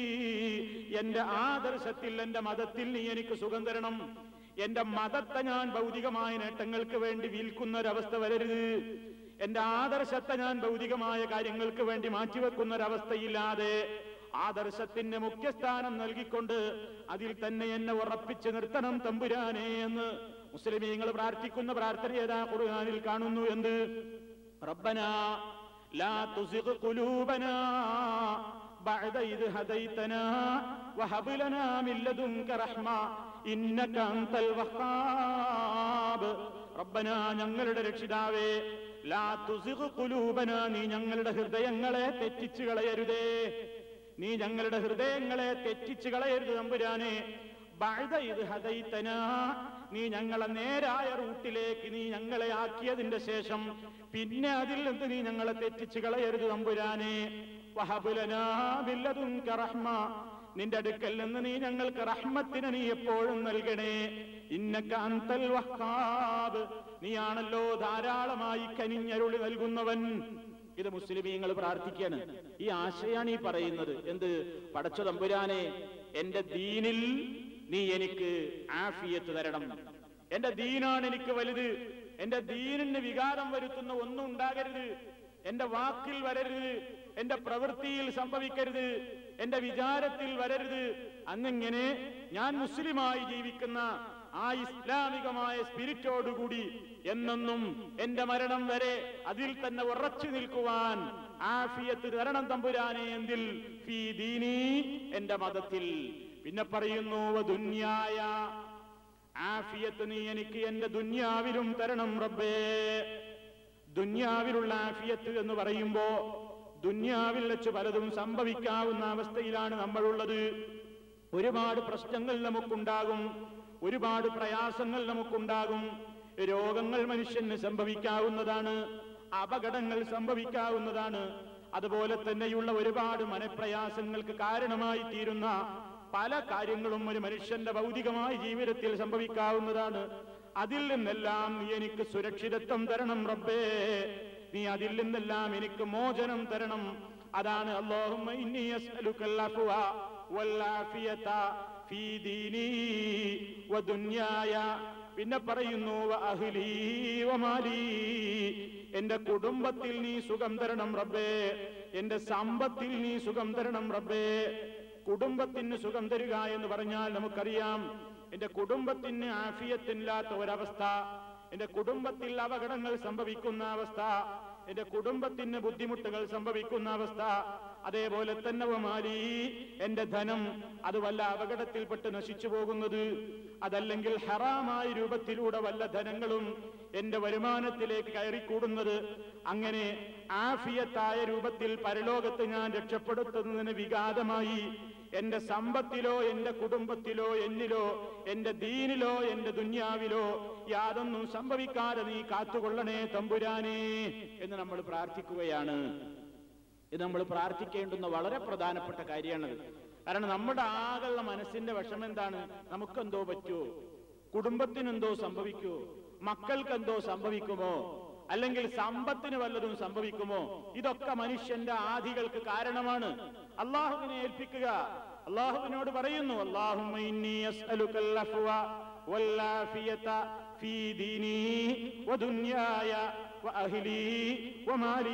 Speaker 4: എന്റെ ആദർശത്തിൽ എന്റെ മതത്തിൽ നീ എനിക്ക് സുഖം തരണം എന്റെ മതത്തെ ഞാൻ ഭൗതികമായ നേട്ടങ്ങൾക്ക് വേണ്ടി വിൽക്കുന്ന ഒരവസ്ഥ വരരുത് എന്റെ ആദർശത്തെ ഞാൻ ഭൗതികമായ കാര്യങ്ങൾക്ക് വേണ്ടി മാറ്റിവെക്കുന്ന ഒരവസ്ഥയില്ലാതെ ആദർശത്തിന്റെ മുഖ്യസ്ഥാനം നൽകിക്കൊണ്ട് അതിൽ തന്നെ എന്നെ ഉറപ്പിച്ചു നിർത്തണം തമ്പുരാനെ എന്ന് മുസ്ലിമീങ്ങൾ പ്രാർത്ഥിക്കുന്ന പ്രാർത്ഥന ഏതാ ഖുർആനിൽ കാണുന്നു എന്ത് റബ്ബന ലാ തുസിഗ് ഖുലൂബനാ بعد إذ هديتنا وهب لنا من لدنك رحمة إنك أنت الوهاب ربنا ഞങ്ങളുടെ രക്ഷിതാവേ ലാ തുസിഗ് ഖുലൂബന നീ ഞങ്ങളുടെ ഹൃദയങ്ങളെ തെറ്റിച്ചു കളയരുതേ നീ ഞങ്ങളുടെ ഹൃദയങ്ങളെ തെറ്റിച്ചു കളയരുത് തമ്പുരാനെ ബഅദ ഇദ് ഹദൈതനാ നീ ഞങ്ങളെ നേരായ റൂട്ടിലേക്ക് നീ ഞങ്ങളെ ആക്കിയതിന്റെ ശേഷം പിന്നെ അതിൽ നിന്ന് നീ ഞങ്ങളെ തെറ്റിച്ചു കളയരുത് തമ്പുരാനെ വഹബുലനാ ബില്ലദുൻക റഹ്മ നിന്റെ അടുക്കൽ നിന്ന് നീ ഞങ്ങൾക്ക് റഹ്മത്തിന് നീ എപ്പോഴും നൽകണേ ഇന്നക്ക അന്തൽ വഹാബ് നീയാണല്ലോ ധാരാളമായി കനിഞ്ഞരുളി നൽകുന്നവൻ ഇത് മുസ്ലിമീങ്ങൾ പ്രാർത്ഥിക്കാണ് ഈ ആശയാണ് ഈ പറയുന്നത് എന്ത് പടച്ച തമ്പുരാനെ എന്റെ ദീനിൽ നീ എനിക്ക് ആഫിയത്ത് തരണം എന്റെ ദീനാണ് എനിക്ക് വലുത് എന്റെ ദീനിന് വികാരം വരുത്തുന്ന ഒന്നും ഉണ്ടാകരുത് എന്റെ വാക്കിൽ വരരുത് എന്റെ പ്രവൃത്തിയിൽ സംഭവിക്കരുത് എന്റെ വിചാരത്തിൽ വരരുത് അന്നിങ്ങനെ ഞാൻ മുസ്ലിമായി ജീവിക്കുന്ന ആ ഇസ്ലാമികമായ സ്പിരിറ്റോടുകൂടി എന്നെന്നും എന്റെ മരണം വരെ അതിൽ തന്നെ ഉറച്ചു നിൽക്കുവാൻ ആഫിയത്ത് തരണം തമ്പുരാനെ എന്തിൽ ഫീ ദീനി എന്റെ മതത്തിൽ പിന്നെ പറയുന്നു ദുന്യായ ആഫിയത്ത് നീ എനിക്ക് എന്റെ ദുന്യാവിലും തരണം റബ്ബേ ദുന്യാവിലുള്ള ആഫിയത്ത് എന്ന് പറയുമ്പോ ദുന്യാവിൽ വെച്ച് പലതും സംഭവിക്കാവുന്ന അവസ്ഥയിലാണ് നമ്മളുള്ളത് ഒരുപാട് പ്രശ്നങ്ങൾ നമുക്കുണ്ടാകും ഒരുപാട് പ്രയാസങ്ങൾ നമുക്കുണ്ടാകും രോഗങ്ങൾ മനുഷ്യന് സംഭവിക്കാവുന്നതാണ് അപകടങ്ങൾ സംഭവിക്കാവുന്നതാണ് അതുപോലെ തന്നെയുള്ള ഒരുപാട് മനപ്രയാസങ്ങൾക്ക് കാരണമായി തീരുന്ന പല കാര്യങ്ങളും ഒരു മനുഷ്യന്റെ ഭൗതികമായ ജീവിതത്തിൽ സംഭവിക്കാവുന്നതാണ് അതിൽ നിന്നെല്ലാം നീ എനിക്ക് സുരക്ഷിതത്വം തരണം റബ്ബേ നീ അതിൽ നിന്നെല്ലാം എനിക്ക് മോചനം തരണം അതാണ് അല്ലാഹുമ്മ ഇന്നി അസ്അലുക്കൽ അഫ്വ വൽ ആഫിയത ഫീ ദീനി വദുനിയായ പിന്നെ പറയുന്നു വ അഹ്ലീ വമാലീ എന്റെ കുടുംബത്തിൽ നീ സുഖം തരണം റബ്ബേ എന്റെ സമ്പത്തിൽ നീ സുഖം തരണം റബ്ബേ കുടുംബത്തിന് സുഖം തരിക എന്ന് പറഞ്ഞാൽ നമുക്കറിയാം എന്റെ കുടുംബത്തിന് ആഫിയത്തില്ലാത്ത ഒരവസ്ഥ എന്റെ കുടുംബത്തിൽ അപകടങ്ങൾ സംഭവിക്കുന്ന അവസ്ഥ എന്റെ കുടുംബത്തിന് ബുദ്ധിമുട്ടുകൾ സംഭവിക്കുന്ന അവസ്ഥ അതേപോലെ തന്നെ വമാലി എന്റെ ധനം അത് വല്ല അപകടത്തിൽപ്പെട്ട് നശിച്ചു പോകുന്നത് അതല്ലെങ്കിൽ ഹറാമായ രൂപത്തിലൂടെ വല്ല ധനങ്ങളും എന്റെ വരുമാനത്തിലേക്ക് കയറിക്കൂടുന്നത് അങ്ങനെ ആഫിയത്തായ രൂപത്തിൽ പരലോകത്ത് ഞാൻ രക്ഷപ്പെടുത്തുന്നതിന് വിഘാതമായി എന്റെ സമ്പത്തിലോ എന്റെ കുടുംബത്തിലോ എന്നിലോ എന്റെ ദീനിലോ എന്റെ ദുന്യാവിലോ യാതൊന്നും സംഭവിക്കാതെ നീ കാത്തുകൊള്ളണേ തമ്പുരാനേ എന്ന് നമ്മൾ പ്രാർത്ഥിക്കുകയാണ് ഇത് നമ്മൾ പ്രാർത്ഥിക്കേണ്ടുന്ന വളരെ പ്രധാനപ്പെട്ട കാര്യമാണത് കാരണം നമ്മുടെ ആകെയുള്ള മനസ്സിന്റെ വിഷമം എന്താണ് നമുക്കെന്തോ പറ്റുമോ കുടുംബത്തിനെന്തോ സംഭവിക്കുമോ മക്കൾക്ക് എന്തോ സംഭവിക്കുമോ അല്ലെങ്കിൽ സമ്പത്തിന് വല്ലതും സംഭവിക്കുമോ ഇതൊക്കെ മനുഷ്യന്റെ ആധികൾക്ക് കാരണമാണ് അള്ളാഹുവിനെ ഏൽപ്പിക്കുക അള്ളാഹുവിനോട് പറയുന്നു അള്ളാഹുമ്മ ഇന്നി അസ്അലുക്കൽ അഫ്വ വല്ലാഫിയത ഫീ ദീനി വദുനിയായ വഅഹ്ലി വമാലി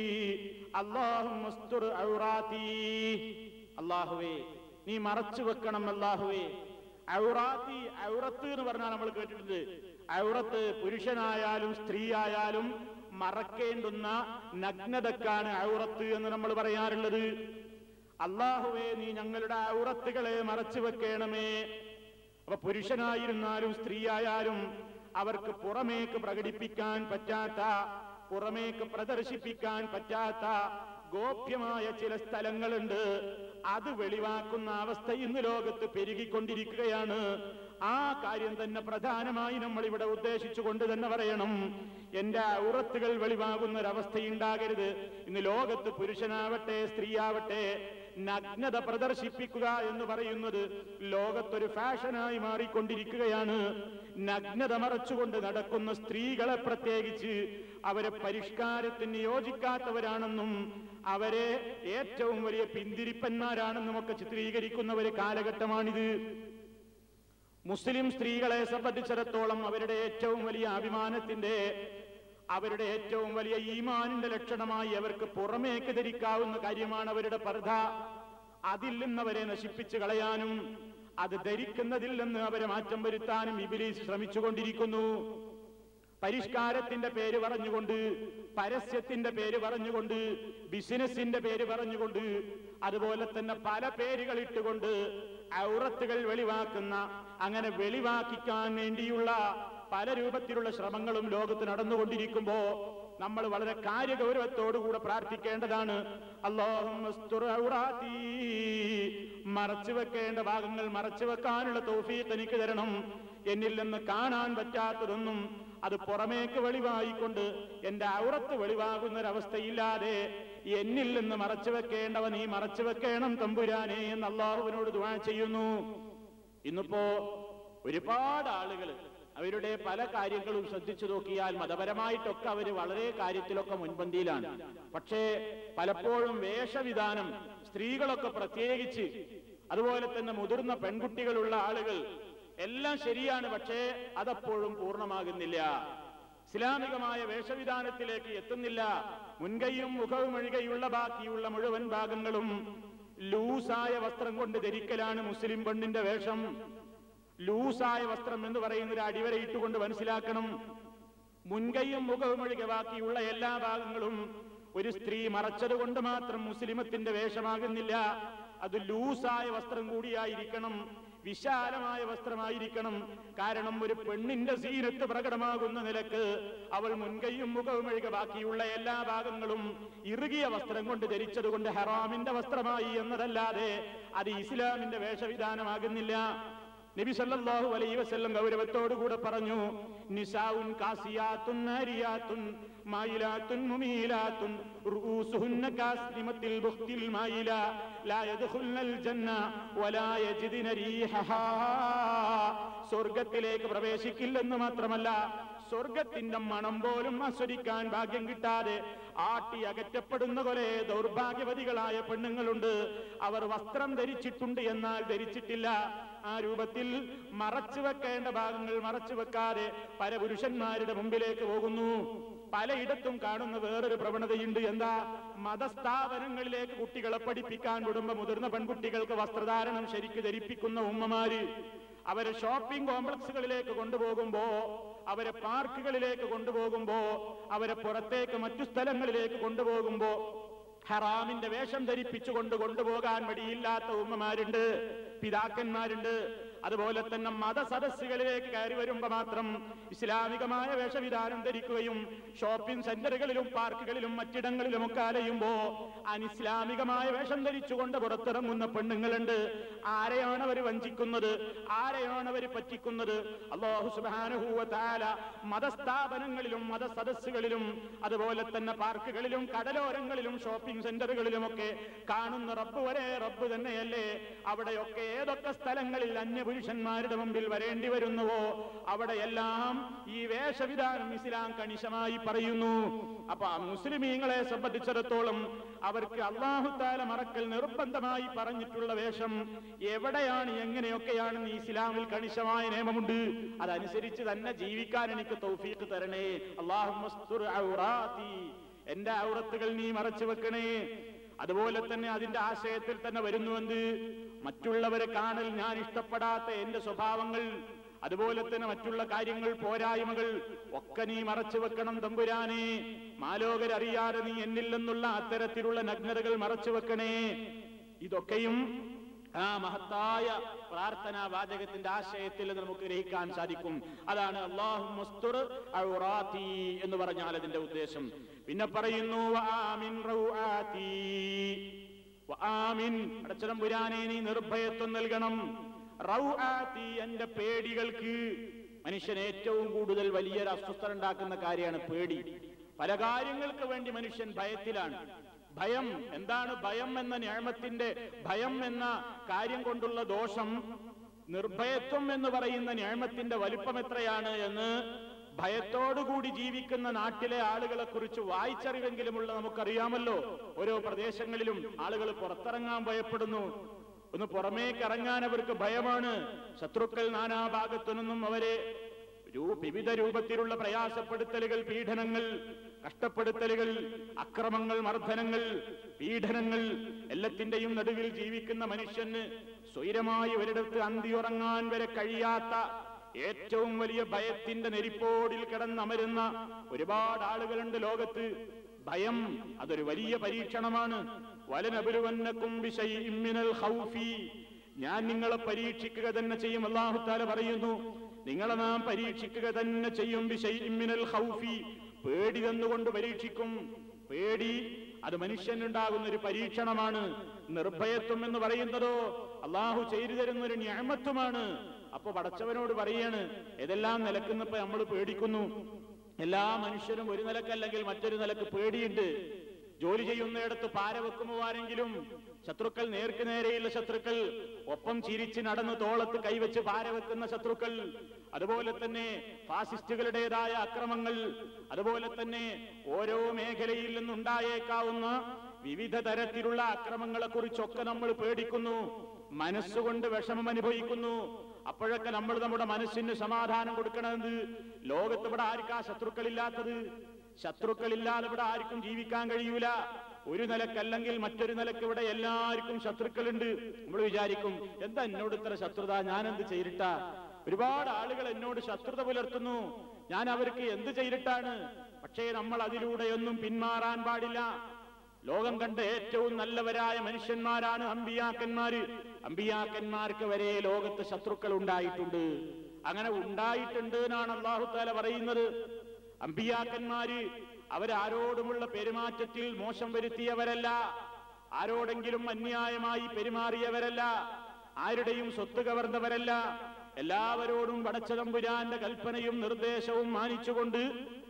Speaker 4: അല്ലാഹുമ്മ അസ്തുർ ഔറാത്തി അള്ളാഹുവേ നീ മറച്ചു വെക്കണം അല്ലാഹുവേ ഔറാത്തി ഔറത്ത് എന്ന് പറഞ്ഞാൽ നമ്മൾ കേട്ടിട്ടുണ്ട് ഔറത്ത് പുരുഷനായാലും സ്ത്രീ ആയാലും മറക്കേണ്ടുന്ന നഗ്നതക്കാണ് ഔറത്ത് എന്ന് നമ്മൾ പറയാറുള്ളത് അള്ളാഹുവേ നീ ഞങ്ങളുടെ ഔറത്തുകളെ മറച്ചു വെക്കണമേ അപ്പൊ പുരുഷനായിരുന്നാലും സ്ത്രീ ആയാലും അവർക്ക് പുറമേക്ക് പ്രകടിപ്പിക്കാൻ പറ്റാത്ത പുറമേക്ക് പ്രദർശിപ്പിക്കാൻ പറ്റാത്ത ഗോപ്യമായ ചില സ്ഥലങ്ങളുണ്ട് അത് വെളിവാക്കുന്ന അവസ്ഥ ഇന്ന് ലോകത്ത് പെരുകിക്കൊണ്ടിരിക്കുകയാണ് ആ കാര്യം തന്നെ പ്രധാനമായി നമ്മൾ ഇവിടെ ഉദ്ദേശിച്ചുകൊണ്ട് തന്നെ പറയണം എന്റെ ഔറത്തുകൾ വെളിവാകുന്ന ഒരവസ്ഥയുണ്ടാകരുത് ഇന്ന് ലോകത്ത് പുരുഷനാവട്ടെ സ്ത്രീയാവട്ടെ നഗ്നത പ്രദർശിപ്പിക്കുക എന്ന് പറയുന്നത് ലോകത്തൊരു ഫാഷനായി മാറിക്കൊണ്ടിരിക്കുകയാണ് നഗ്നത മറച്ചുകൊണ്ട് നടക്കുന്ന സ്ത്രീകളെ പ്രത്യേകിച്ച് അവരെ പരിഷ്കാരത്തിന് യോജിക്കാത്തവരാണെന്നും അവരെ ഏറ്റവും വലിയ പിന്തിരിപ്പന്മാരാണെന്നും ഒക്കെ ചിത്രീകരിക്കുന്ന ഒരു കാലഘട്ടമാണിത് മുസ്ലിം സ്ത്രീകളെ സംബന്ധിച്ചിടത്തോളം അവരുടെ ഏറ്റവും വലിയ അഭിമാനത്തിന്റെ അവരുടെ ഏറ്റവും വലിയ ഈമാനിന്റെ ലക്ഷണമായി അവർക്ക് പുറമേക്ക് ധരിക്കാവുന്ന കാര്യമാണ് അവരുടെ പർദ്ധ അതിൽ നിന്ന് അവരെ നശിപ്പിച്ചു കളയാനും അത് ധരിക്കുന്നതിൽ നിന്ന് അവരെ മാറ്റം വരുത്താനും ഇബിലീസ് ശ്രമിച്ചുകൊണ്ടിരിക്കുന്നു പരിഷ്കാരത്തിന്റെ പേര് പറഞ്ഞുകൊണ്ട് പരസ്യത്തിന്റെ പേര് പറഞ്ഞുകൊണ്ട് ബിസിനസിന്റെ പേര് പറഞ്ഞുകൊണ്ട് അതുപോലെ തന്നെ പല പേരുകൾ ഇട്ടുകൊണ്ട് ഔറത്തുകൾ വെളിവാക്കുന്ന അങ്ങനെ വെളിവാക്കിക്കാൻ വേണ്ടിയുള്ള പല രൂപത്തിലുള്ള ശ്രമങ്ങളും ലോകത്ത് നടന്നുകൊണ്ടിരിക്കുമ്പോ നമ്മൾ വളരെ കാര്യഗൗരവത്തോടുകൂടെ പ്രാർത്ഥിക്കേണ്ടതാണ് അള്ളാഹും മറച്ചു വെക്കേണ്ട ഭാഗങ്ങൾ മറച്ചു വെക്കാനുള്ള തോഫീത്ത് എനിക്ക് തരണം എന്നിൽ നിന്ന് കാണാൻ പറ്റാത്തതൊന്നും അത് പുറമേക്ക് വെളിവായിക്കൊണ്ട് എന്റെ ഔറത്ത് വെളിവാകുന്ന ഒരവസ്ഥയില്ലാതെ എന്നിൽ നിന്ന് മറച്ചു വെക്കേണ്ടവ നീ മറച്ചു വെക്കണം തമ്പുരാനെ എന്ന് അള്ളാഹുവിനോട് ദുആ ചെയ്യുന്നു ഇന്നിപ്പോ ഒരുപാട് ആളുകൾ അവരുടെ പല കാര്യങ്ങളും ശ്രദ്ധിച്ചു നോക്കിയാൽ മതപരമായിട്ടൊക്കെ അവർ വളരെ കാര്യത്തിലൊക്കെ മുൻപന്തിയിലാണ് പക്ഷേ പലപ്പോഴും വേഷവിധാനം സ്ത്രീകളൊക്കെ പ്രത്യേകിച്ച് അതുപോലെ തന്നെ മുതിർന്ന പെൺകുട്ടികളുള്ള ആളുകൾ എല്ലാം ശരിയാണ് പക്ഷേ അതപ്പോഴും പൂർണ്ണമാകുന്നില്ല ഇസ്ലാമികമായ വേഷവിധാനത്തിലേക്ക് എത്തുന്നില്ല മുൻകൈയും മുഖവും ഒഴികെയുള്ള ബാക്കിയുള്ള മുഴുവൻ ഭാഗങ്ങളും ലൂസായ വസ്ത്രം കൊണ്ട് ധരിക്കലാണ് മുസ്ലിം പെണ്ണിന്റെ വേഷം ലൂസായ വസ്ത്രം എന്ന് പറയുന്ന ഒരു അടിവര ഇട്ടുകൊണ്ട് മനസ്സിലാക്കണം മുൻകൈയും മുഖവും ഒഴികെ ബാക്കിയുള്ള എല്ലാ ഭാഗങ്ങളും ഒരു സ്ത്രീ മറച്ചത് കൊണ്ട് മാത്രം മുസ്ലിമത്തിന്റെ വേഷമാകുന്നില്ല അത് ലൂസായ വസ്ത്രം കൂടിയായിരിക്കണം വിശാലമായ വസ്ത്രമായിരിക്കണം കാരണം ഒരു പെണ്ണിന്റെ സീനത്ത് പ്രകടമാകുന്ന നിലക്ക് അവൾ മുൻകൈയും മുഖവും ഒഴികെ ബാക്കിയുള്ള എല്ലാ ഭാഗങ്ങളും ഇറുകിയ വസ്ത്രം കൊണ്ട് ധരിച്ചത് കൊണ്ട് ഹറാമിന്റെ വസ്ത്രമായി എന്നതല്ലാതെ അത് ഇസ്ലാമിന്റെ വേഷവിധാനമാകുന്നില്ല നബി സല്ലല്ലാഹു അലൈഹി വസല്ലം ഗൗരവത്തോടുകൂടെ പറഞ്ഞു നിസാഉൻ കാസിയാത്തുൻ നാരിയാത്തുൻ മായിലാത്തുൻ മുമീലാത്തുൻ റൂസുഹുന്ന കാസ്നിമത്തിൽ ബുഖ്തിൽ മായില ലാ യദ്ഖുൽനൽ ജന്ന വലാ യജിദിന റീഹഹാ സ്വർഗത്തിലേക്ക് പ്രവേശിക്കില്ലെന്ന് മാത്രമല്ല സ്വർഗത്തിന്റെ മണം പോലും ആസ്വദിക്കാൻ ഭാഗ്യം കിട്ടാതെ ആട്ടി അകറ്റപ്പെടുന്ന പോലെ ദൗർഭാഗ്യവതികളായ പെണ്ണുങ്ങളുണ്ട് അവർ വസ്ത്രം ധരിച്ചിട്ടുണ്ട് എന്നാൽ ധരിച്ചിട്ടില്ല ആ രൂപത്തിൽ മറച്ചു വെക്കേണ്ട ഭാഗങ്ങൾ മറച്ചു വെക്കാതെ പരപുരുഷന്മാരുടെ മുമ്പിലേക്ക് പോകുന്നു പലയിടത്തും കാണുന്ന വേറൊരു പ്രവണതയുണ്ട് എന്താ മതസ്ഥാപനങ്ങളിലേക്ക് കുട്ടികളെ പഠിപ്പിക്കാൻ വിടുമ്പോ മുതിർന്ന പെൺകുട്ടികൾക്ക് വസ്ത്രധാരണം ശരിക്ക് ധരിപ്പിക്കുന്ന ഉമ്മമാര് അവരെ ഷോപ്പിംഗ് കോംപ്ലക്സുകളിലേക്ക് കൊണ്ടുപോകുമ്പോ അവരെ പാർക്കുകളിലേക്ക് കൊണ്ടുപോകുമ്പോ അവരെ പുറത്തേക്ക് മറ്റു സ്ഥലങ്ങളിലേക്ക് കൊണ്ടുപോകുമ്പോ ഹറാമിന്റെ വേഷം ധരിപ്പിച്ചുകൊണ്ട് കൊണ്ടുപോകാൻ മടിയില്ലാത്ത ഉമ്മമാരുണ്ട് പിതാക്കന്മാരുണ്ട് അതുപോലെ തന്നെ മതസദസ്സുകളിലേക്ക് കയറി വരുമ്പോ മാത്രം ഇസ്ലാമികമായ വേഷവിധാനം ധരിക്കുകയും ഷോപ്പിംഗ് സെന്ററുകളിലും പാർക്കുകളിലും മറ്റിടങ്ങളിലുമൊക്കെ അലയുമ്പോ അനിസ്ലാമികമായ വേഷം ധരിച്ചുകൊണ്ട് പുറത്തിറങ്ങുന്ന പെണ്ണുങ്ങളുണ്ട് ആരെയാണ് അവർ വഞ്ചിക്കുന്നത് ആരെയാണ് അവർ പറ്റിക്കുന്നത് അള്ളാഹു സുബാനുഭൂവ താല മതസ്ഥാപനങ്ങളിലും മതസദസ്സുകളിലും അതുപോലെ തന്നെ പാർക്കുകളിലും കടലോരങ്ങളിലും ഷോപ്പിംഗ് സെന്ററുകളിലുമൊക്കെ കാണുന്ന റബ്ബ് വരെ റബ്ബ് തന്നെയല്ലേ അവിടെയൊക്കെ ഏതൊക്കെ സ്ഥലങ്ങളിൽ അന്യപുരുഷന്മാരുടെ മുമ്പിൽ വരേണ്ടി വരുന്നുവോ അവിടെയെല്ലാം ഈ വേഷവിധാനം ഇസ്ലാം കണിശമായി പറയുന്നു അപ്പൊ ആ മുസ്ലിമീങ്ങളെ സംബന്ധിച്ചിടത്തോളം അവർക്ക് അള്ളാഹുത്താല മറക്കൽ നിർബന്ധമായി പറഞ്ഞിട്ടുള്ള വേഷം എവിടെയാണ് എങ്ങനെയൊക്കെയാണെന്ന് ഇസ്ലാമിൽ കണിശമായ നിയമമുണ്ട് അതനുസരിച്ച് തന്നെ ജീവിക്കാൻ എനിക്ക് തൗഫീഖ് തരണേ അള്ളാഹു എന്റെ ഔറത്തുകൾ നീ മറച്ചു വെക്കണേ അതുപോലെ തന്നെ അതിന്റെ ആശയത്തിൽ തന്നെ വരുന്നുവെന്ന് മറ്റുള്ളവരെ കാണൽ ഞാൻ ഇഷ്ടപ്പെടാത്ത എന്റെ സ്വഭാവങ്ങൾ അതുപോലെ തന്നെ മറ്റുള്ള കാര്യങ്ങൾ പോരായ്മകൾ ഒക്കെ നീ മറച്ചു വെക്കണം തമ്പുരാനെ മാലോകരറിയാതെ നീ എന്നിൽ നിന്നുള്ള അത്തരത്തിലുള്ള നഗ്നതകൾ മറച്ചു വെക്കണേ ഇതൊക്കെയും ആ മഹത്തായ പ്രാർത്ഥനാ വാചകത്തിന്റെ ആശയത്തിൽ ഇത് നമുക്ക് ഗ്രഹിക്കാൻ സാധിക്കും അതാണ് അള്ളാഹു മുസ്തുർ ഔറാത്തി എന്ന് പറഞ്ഞാൽ അതിന്റെ ഉദ്ദേശം പിന്നെ പറയുന്നു വആമിൻ റൗആത്തി. വആമിൻ അടച്ചതം പുരാനെ നീ നിർഭയത്വം നൽകണം റൗആത്തി എന്റെ പേടികൾക്ക് മനുഷ്യൻ ഏറ്റവും കൂടുതൽ വലിയൊരു അസ്വസ്ഥത ഉണ്ടാക്കുന്ന കാര്യമാണ് പേടി പല കാര്യങ്ങൾക്ക് വേണ്ടി മനുഷ്യൻ ഭയത്തിലാണ് ഭയം എന്താണ് ഭയം എന്ന ന്യായമത്തിന്റെ ഭയം എന്ന കാര്യം കൊണ്ടുള്ള ദോഷം നിർഭയത്വം എന്ന് പറയുന്ന ന്യായമത്തിന്റെ വലിപ്പം എത്രയാണ് എന്ന് ഭയത്തോടുകൂടി ജീവിക്കുന്ന നാട്ടിലെ ആളുകളെ കുറിച്ച് വായിച്ചറിവെങ്കിലുമുള്ള നമുക്കറിയാമല്ലോ ഓരോ പ്രദേശങ്ങളിലും ആളുകൾ പുറത്തിറങ്ങാൻ ഭയപ്പെടുന്നു ഒന്ന് പുറമേക്ക് ഇറങ്ങാൻ അവർക്ക് ഭയമാണ് ശത്രുക്കൾ നാനാഭാഗത്തു നിന്നും അവരെ രൂ- വിവിധ രൂപത്തിലുള്ള പ്രയാസപ്പെടുത്തലുകൾ പീഡനങ്ങൾ കഷ്ടപ്പെടുത്തലുകൾ അക്രമങ്ങൾ മർദ്ദനങ്ങൾ പീഡനങ്ങൾ എല്ലാത്തിന്റെയും നടുവിൽ ജീവിക്കുന്ന മനുഷ്യന് സ്വൈരമായി ഒരിടത്ത് അന്തിയുറങ്ങാൻ വരെ കഴിയാത്ത ഏറ്റവും വലിയ ഭയത്തിന്റെ നെരിപ്പോടിൽ കിടന്നമരുന്ന ഒരുപാട് ആളുകളുണ്ട് ലോകത്ത് ഭയം അതൊരു വലിയ പരീക്ഷണമാണ് വലനബുലുവന്നക്കും ബിശൈഇം മിനൽ ഖൗഫി ഞാൻ നിങ്ങളെ പരീക്ഷിക്കുക തന്നെ ചെയ്യും അള്ളാഹുത്താല പറയുന്നു നിങ്ങളെ നാം പരീക്ഷിക്കുക തന്നെ ചെയ്യും ബിശൈഇം മിനൽ ഖൗഫി പേടി തന്നുകൊണ്ട് പരീക്ഷിക്കും പേടി അത് മനുഷ്യനുണ്ടാകുന്ന ഒരു പരീക്ഷണമാണ് നിർഭയത്വം എന്ന് പറയുന്നതോ അള്ളാഹു ചെയ്തു തരുന്ന ഒരു ഞാമത്വമാണ് അപ്പൊ പടച്ചവനോട് പറയാണ് ഇതെല്ലാം നിലക്കുന്നപ്പോ നമ്മൾ പേടിക്കുന്നു എല്ലാ മനുഷ്യരും ഒരു നിലക്കല്ലെങ്കിൽ മറ്റൊരു നിലക്ക് പേടിയുണ്ട് ജോലി ചെയ്യുന്നിടത്ത് പാര വെക്കുമ്പോ ആരെങ്കിലും ശത്രുക്കൾ നേർക്ക് നേരെയുള്ള ശത്രുക്കൾ ഒപ്പം ചിരിച്ച് നടന്ന് തോളത്ത് കൈവച്ച് പാര വെക്കുന്ന ശത്രുക്കൾ അതുപോലെ തന്നെ ഫാസിസ്റ്റുകളുടേതായ അക്രമങ്ങൾ അതുപോലെ തന്നെ ഓരോ മേഖലയിൽ നിന്നുണ്ടായേക്കാവുന്ന വിവിധ തരത്തിലുള്ള അക്രമങ്ങളെ കുറിച്ചൊക്കെ നമ്മൾ പേടിക്കുന്നു മനസ്സുകൊണ്ട് വിഷമം അനുഭവിക്കുന്നു അപ്പോഴൊക്കെ നമ്മൾ നമ്മുടെ മനസ്സിന് സമാധാനം കൊടുക്കണമെന്ന് ലോകത്ത് ഇവിടെ ആർക്കാ ശത്രുക്കളില്ലാത്തത് ശത്രുക്കളില്ലാതെ ഇവിടെ ആർക്കും ജീവിക്കാൻ കഴിയൂല ഒരു നിലക്കല്ലെങ്കിൽ മറ്റൊരു നിലക്ക് ഇവിടെ എല്ലാവർക്കും ശത്രുക്കളുണ്ട് നമ്മൾ വിചാരിക്കും എന്താ എന്നോട് ഇത്ര ശത്രുത ഞാൻ എന്ത് ചെയ്തിട്ടാ ഒരുപാട് ആളുകൾ എന്നോട് ശത്രുത പുലർത്തുന്നു ഞാൻ അവർക്ക് എന്ത് ചെയ്തിട്ടാണ് പക്ഷേ നമ്മൾ അതിലൂടെയൊന്നും പിന്മാറാൻ പാടില്ല ലോകം കണ്ട ഏറ്റവും നല്ലവരായ മനുഷ്യന്മാരാണ് അമ്പിയാക്കന്മാര് അമ്പിയാക്കന്മാർക്ക് വരെ ലോകത്ത് ശത്രുക്കൾ ഉണ്ടായിട്ടുണ്ട് അങ്ങനെ ഉണ്ടായിട്ടുണ്ട് എന്നാണ് അള്ളാഹു താല പറയുന്നത് അമ്പിയാക്കന്മാര് അവരാരോടുമുള്ള പെരുമാറ്റത്തിൽ മോശം വരുത്തിയവരല്ല ആരോടെങ്കിലും അന്യായമായി പെരുമാറിയവരല്ല ആരുടെയും സ്വത്ത് കവർന്നവരല്ല എല്ലാവരോടും പടച്ചതമ്പുരാന്റെ കൽപ്പനയും നിർദ്ദേശവും മാനിച്ചുകൊണ്ട്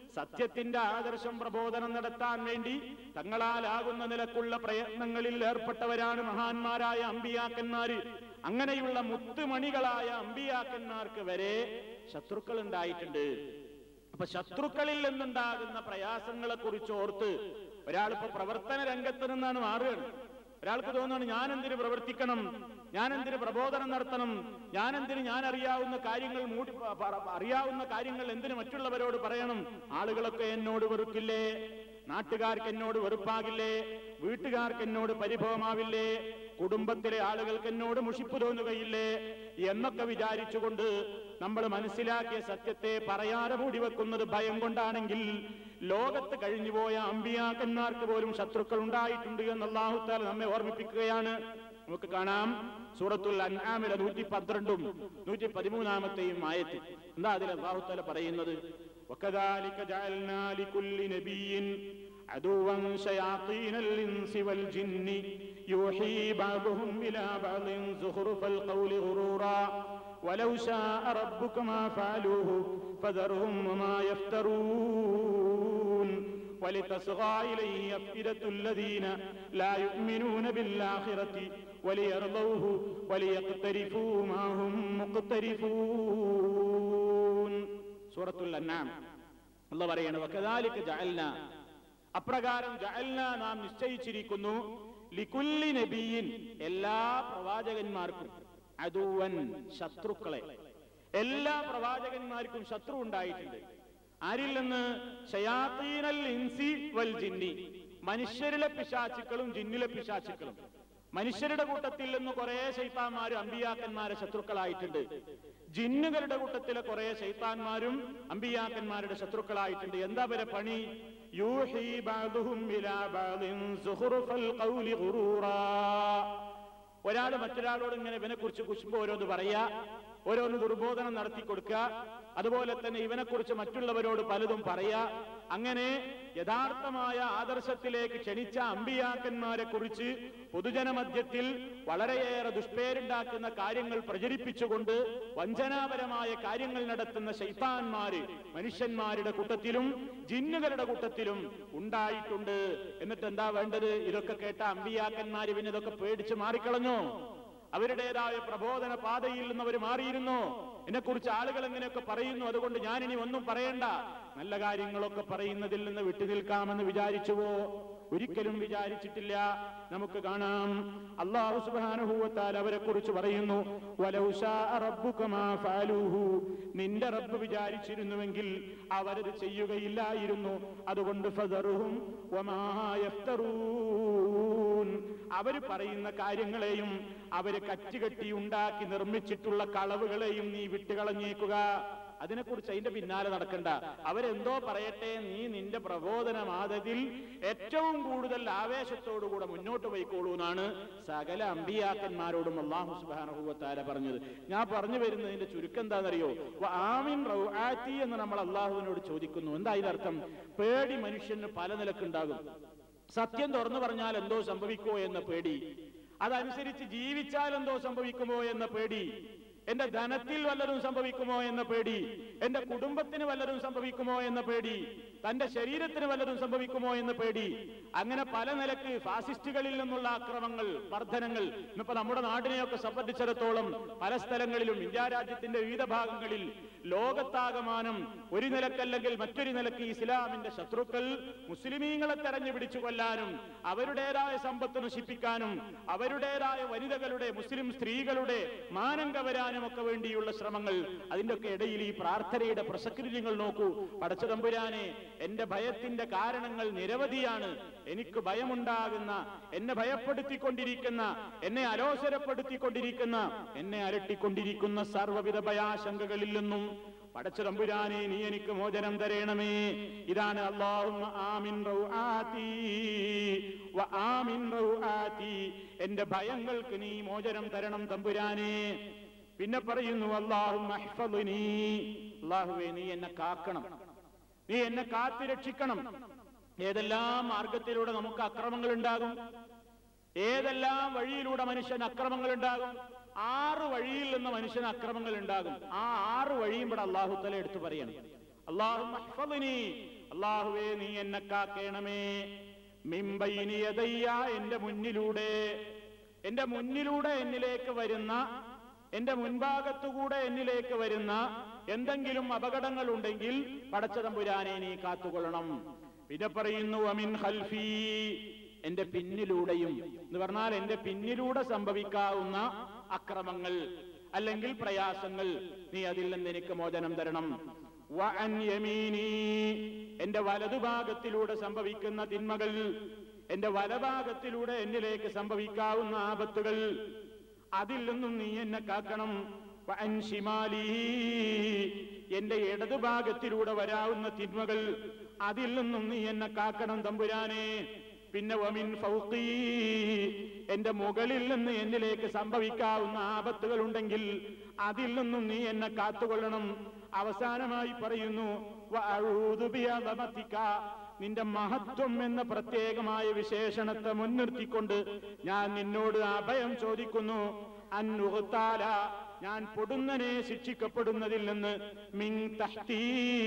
Speaker 4: സത്യത്തിന്റെ ആദർശം പ്രബോധനം നടത്താൻ വേണ്ടി തങ്ങളാലാകുന്ന നിലക്കുള്ള പ്രയത്നങ്ങളിൽ ഏർപ്പെട്ടവരാണ് മഹാന്മാരായ അമ്പിയാക്കന്മാര് അങ്ങനെയുള്ള മുത്തുമണികളായ അമ്പിയാക്കന്മാർക്ക് വരെ ശത്രുക്കൾ ഉണ്ടായിട്ടുണ്ട് അപ്പൊ ശത്രുക്കളിൽ നിന്നുണ്ടാകുന്ന പ്രയാസങ്ങളെ കുറിച്ച് ഓർത്ത് ഒരാളിപ്പോ പ്രവർത്തന രംഗത്ത് നിന്നാണ് മാറുകയാണ് ഒരാൾക്ക് തോന്നുകയാണ് ഞാൻ എന്തിനു പ്രവർത്തിക്കണം ഞാൻ എന്തിനു പ്രബോധനം നടത്തണം ഞാൻ എന്തിനു ഞാൻ അറിയാവുന്ന കാര്യങ്ങൾ മൂടി പ- പ- അറിയാവുന്ന കാര്യങ്ങൾ എന്തിനു മറ്റുള്ളവരോട് പറയണം ആളുകളൊക്കെ എന്നോട് വെറുക്കില്ലേ നാട്ടുകാർക്ക് എന്നോട് വെറുപ്പാകില്ലേ വീട്ടുകാർക്ക് എന്നോട് പരിഭവമാവില്ലേ കുടുംബത്തിലെ ആളുകൾക്ക് എന്നോട് മുഷിപ്പ് തോന്നുകയില്ലേ എന്നൊക്കെ വിചാരിച്ചുകൊണ്ട് നമ്മൾ മനസ്സിലാക്കിയ സത്യത്തെ പറയാതെ മൂടി വെക്കുന്നത് ഭയം കൊണ്ടാണെങ്കിൽ ലോകത്ത് കഴിഞ്ഞുപോയ അമ്പിയാക്കന്മാർക്ക് പോലും ശത്രുക്കൾ ഉണ്ടായിട്ടുണ്ട് എന്ന് അള്ളാഹുത്താൽ നമ്മെ ഓർമ്മിപ്പിക്കുകയാണ് നമുക്ക് കാണാം സൂറത്തുൽ അൻആമിലെ നൂറ്റി പന്ത്രണ്ടും നൂറ്റി പതിമൂന്നാമത്തെയും ആയത്ത് എന്താ അതിൽ അള്ളാഹുത്താല പറയുന്നത് وكذلك جعلنا لكل نبي عدوا شياطين الإنس والجن يوحي بعضهم إلى بعض زخرف القول غرورا ولو شاء ربك ما فعلوه فذرهم وما يفترون ولتصغى إليه أفئدة الذين لا يؤمنون بالآخرة وليرضوه وليقترفوا ما هم مقترفون സൂറത്തുൽ അന്നാം അല്ല പറയാണ് വകദാലിക ജഅൽന അപ്രകാരം ജഅൽന നാം നിശ്ചയിച്ചിരിക്കുന്നു ലികുല്ലി നബിയിൻ എല്ലാ പ്രവാചകന്മാർക്കും അദുവൻ ശത്രുക്കളെ എല്ലാ പ്രവാചകന്മാർക്കും ശത്രു ഉണ്ടായിട്ടുണ്ട് ആരിൽ നിന്ന് ഷയാത്തീനൽ ഇൻസി വൽ ജിന്നി മനുഷ്യരിലെ പിശാചുക്കളും ജിന്നിലെ പിശാചുക്കളും മനുഷ്യരുടെ കൂട്ടത്തിൽ നിന്ന് കുറെ ശൈത്താന്മാരും അമ്പിയാക്കന്മാരെ ശത്രുക്കളായിട്ടുണ്ട് ജിന്നുകളുടെ കൂട്ടത്തിലെ കുറെ ശൈത്താന്മാരും അമ്പിയാക്കന്മാരുടെ ശത്രുക്കളായിട്ടുണ്ട് എന്താ വരെ പണി യൂഹി ബഅദുഹും ഇലാ ബഅദിൻ സുഖ്റുഫൽ ഖൗലി ഗുറൂറാ ഒരാൾ മറ്റൊരാളോട് ഇങ്ങനെ ഇവനെ കുറിച്ച് കുശുമ്പ് ഓരോന്ന് പറയാ ഓരോന്ന് ദുർബോധനം നടത്തി കൊടുക്കുക അതുപോലെ തന്നെ ഇവനെ കുറിച്ച് മറ്റുള്ളവരോട് പലതും പറയാ അങ്ങനെ യഥാർത്ഥമായ ആദർശത്തിലേക്ക് ക്ഷണിച്ച അമ്പിയാക്കന്മാരെ കുറിച്ച് പൊതുജനമധ്യത്തിൽ വളരെയേറെ ദുഷ്പേരുണ്ടാക്കുന്ന കാര്യങ്ങൾ പ്രചരിപ്പിച്ചുകൊണ്ട് വഞ്ചനാപരമായ കാര്യങ്ങൾ നടത്തുന്ന ശൈത്താന്മാര് മനുഷ്യന്മാരുടെ കൂട്ടത്തിലും ജിന്നുകളുടെ കൂട്ടത്തിലും ഉണ്ടായിട്ടുണ്ട് എന്നിട്ട് എന്താ വേണ്ടത് ഇതൊക്കെ കേട്ട അമ്പിയാക്കന്മാര് പിന്നെ ഇതൊക്കെ പേടിച്ച് മാറിക്കളഞ്ഞു അവരുടേതായ പ്രബോധന പാതയിൽ നിന്ന് അവർ മാറിയിരുന്നു എന്നെ കുറിച്ച് ആളുകൾ എങ്ങനെയൊക്കെ പറയുന്നു അതുകൊണ്ട് ഞാൻ ഇനി ഒന്നും പറയണ്ട നല്ല കാര്യങ്ങളൊക്കെ പറയുന്നതിൽ നിന്ന് വിട്ടുനിൽക്കാമെന്ന് വിചാരിച്ചുവോ ഒരിക്കലും വിചാരിച്ചിട്ടില്ല നമുക്ക് കാണാം അള്ളാഹു സുബാനുഭൂവത്താൽ അവരെ കുറിച്ച് പറയുന്നു "വലൗ ശാഅ റബ്ബുക മാ ഫഅലൂഹു." നിന്റെ റബ്ബ് വിചാരിച്ചിരുന്നുവെങ്കിൽ അവരത് ചെയ്യുകയില്ലായിരുന്നു അതുകൊണ്ട് ഫദറുഹും വമാ യഫ്തറൂൻ. അവര് പറയുന്ന കാര്യങ്ങളെയും അവര് കച്ചുകെട്ടി ഉണ്ടാക്കി നിർമ്മിച്ചിട്ടുള്ള കളവുകളെയും നീ വിട്ടുകളഞ്ഞേക്കുക അതിനെക്കുറിച്ച് അതിന്റെ പിന്നാലെ നടക്കണ്ട അവരെന്തോ പറയട്ടെ നീ നിന്റെ പ്രബോധനമാതതിൽ ഏറ്റവും കൂടുതൽ ആവേശത്തോടുകൂടെ മുന്നോട്ട് പോയിക്കോളൂ എന്നാണ് സകല അമ്പിയാക്കന്മാരോടും അള്ളാഹു സുബാനഹുവത്താല പറഞ്ഞത് ഞാൻ പറഞ്ഞു വരുന്നതിന്റെ ചുരുക്കം എന്താണെന്നറിയോ വ ആമിൻ റൗആത്തി എന്ന് നമ്മൾ അള്ളാഹുവിനോട് ചോദിക്കുന്നു എന്താ ഇതിനർത്ഥം പേടി മനുഷ്യന് പല നിലക്കുണ്ടാകും സത്യം തുറന്നു പറഞ്ഞാൽ എന്തോ സംഭവിക്കുമോ എന്ന പേടി അതനുസരിച്ച് ജീവിച്ചാൽ എന്തോ സംഭവിക്കുമോ എന്ന പേടി എന്റെ ധനത്തിൽ വല്ലതും സംഭവിക്കുമോ എന്ന പേടി എന്റെ കുടുംബത്തിന് വല്ലതും സംഭവിക്കുമോ എന്ന പേടി തന്റെ ശരീരത്തിന് വല്ലതും സംഭവിക്കുമോ എന്ന പേടി അങ്ങനെ പല നിലക്ക് ഫാസിസ്റ്റുകളിൽ നിന്നുള്ള ആക്രമങ്ങൾ വർധനങ്ങൾ ഇന്നിപ്പോ നമ്മുടെ നാടിനെയൊക്കെ സംബന്ധിച്ചിടത്തോളം പല സ്ഥലങ്ങളിലും ഇന്ത്യ രാജ്യത്തിന്റെ വിവിധ ഭാഗങ്ങളിൽ ലോകത്താകമാനം ഒരു നിലക്കല്ലെങ്കിൽ മറ്റൊരു നിലക്ക് ഇസ്ലാമിന്റെ ശത്രുക്കൾ മുസ്ലിമീങ്ങളെ തെരഞ്ഞു പിടിച്ചു കൊല്ലാനും അവരുടേതായ സമ്പത്ത് നശിപ്പിക്കാനും അവരുടേതായ വനിതകളുടെ മുസ്ലിം സ്ത്രീകളുടെ മാനം കവരാനും ഒക്കെ വേണ്ടിയുള്ള ശ്രമങ്ങൾ അതിന്റെ ഒക്കെ ഇടയിൽ ഈ പ്രാർത്ഥനയുടെ പ്രസക്തി നിങ്ങൾ നോക്കൂ പടച്ചതമ്പുരാനെ എന്റെ ഭയത്തിന്റെ കാരണങ്ങൾ നിരവധിയാണ് എനിക്ക് ഭയമുണ്ടാകുന്ന എന്നെ ഭയപ്പെടുത്തിക്കൊണ്ടിരിക്കുന്ന എന്നെ അലോസരപ്പെടുത്തിക്കൊണ്ടിരിക്കുന്ന എന്നെ അരട്ടിക്കൊണ്ടിരിക്കുന്ന സർവ്വവിധ ഭയാശങ്കകളിൽ നിന്നും പടച്ചതമ്പുരാനെ നീ എനിക്ക് മോചനം തരേണമേ ഇതാണ് അള്ളാഹുമ്മ ആമിൻ റൗആതി വ ആമിൻ റൗആതി എന്റെ ഭയങ്ങൾക്ക് നീ മോചനം തരണം തമ്പുരാനെ പിന്നെ പറയുന്നു അള്ളാഹുമ്മ അഹ്ഫദ്നി അള്ളാഹുവേ നീ എന്നെ കാക്കണം നീ എന്നെ കാത്തു രക്ഷിക്കണം ഏതെല്ലാം മാർഗത്തിലൂടെ നമുക്ക് അക്രമങ്ങൾ ഉണ്ടാകും ഏതെല്ലാം വഴിയിലൂടെ മനുഷ്യൻ അക്രമങ്ങൾ ഉണ്ടാകും ആറ് വഴിയിൽ നിന്ന് മനുഷ്യന് അക്രമങ്ങൾ ഉണ്ടാകും ആ ആറ് വഴിയും ഇവിടെ അള്ളാഹു തല എടുത്തു പറയണം അള്ളാഹു അള്ളാഹുവേ നീ എന്നെ കാക്കേണമേ മിമ്പൈനിയതയ്യ എന്റെ മുന്നിലൂടെ എന്റെ മുന്നിലൂടെ എന്നിലേക്ക് വരുന്ന എന്റെ മുൻഭാഗത്തുകൂടെ എന്നിലേക്ക് വരുന്ന എന്തെങ്കിലും അപകടങ്ങൾ ഉണ്ടെങ്കിൽ പടച്ചതമ്പുരാനെ നീ കാത്തുകൊള്ളണം പിന്നെ പറയുന്നു അമിൻ ഹൽഫി എന്റെ പിന്നിലൂടെയും എന്ന് പറഞ്ഞാൽ എന്റെ പിന്നിലൂടെ സംഭവിക്കാവുന്ന അക്രമങ്ങൾ അല്ലെങ്കിൽ പ്രയാസങ്ങൾ നീ അതിൽ നിന്ന് എനിക്ക് മോചനം തരണം വഅൻ യമീനി എന്റെ വലതുഭാഗത്തിലൂടെ സംഭവിക്കുന്ന തിന്മകൾ എന്റെ വലഭാഗത്തിലൂടെ എന്നിലേക്ക് സംഭവിക്കാവുന്ന ആപത്തുകൾ അതിൽ നിന്നും നീ എന്നെ കാക്കണം വഅൻ ശിമാലി എന്റെ ഇടതുഭാഗത്തിലൂടെ വരാവുന്ന തിന്മകൾ അതിൽ നിന്നും നീ എന്നെ കാക്കണം തമ്പുരാനെ പിന്നെ വമിൻ ഫൗഖി എന്റെ മുകളിൽ നിന്ന് എന്നിലേക്ക് സംഭവിക്കാവുന്ന ആപത്തുകൾ ഉണ്ടെങ്കിൽ അതിൽ നിന്നും നീ എന്നെ കാത്തുകൊള്ളണം അവസാനമായി പറയുന്നു വഅഊദു ബിഅദമതിക. നിന്റെ മഹത്വം എന്ന പ്രത്യേകമായ വിശേഷണത്തെ മുൻനിർത്തിക്കൊണ്ട് ഞാൻ നിന്നോട് അഭയം ചോദിക്കുന്നു അന്നുഹത്താല ഞാൻ പൊടുന്നനെ ശിക്ഷിക്കപ്പെടുന്നതിൽ നിന്ന് മിങ് തഹ്തീ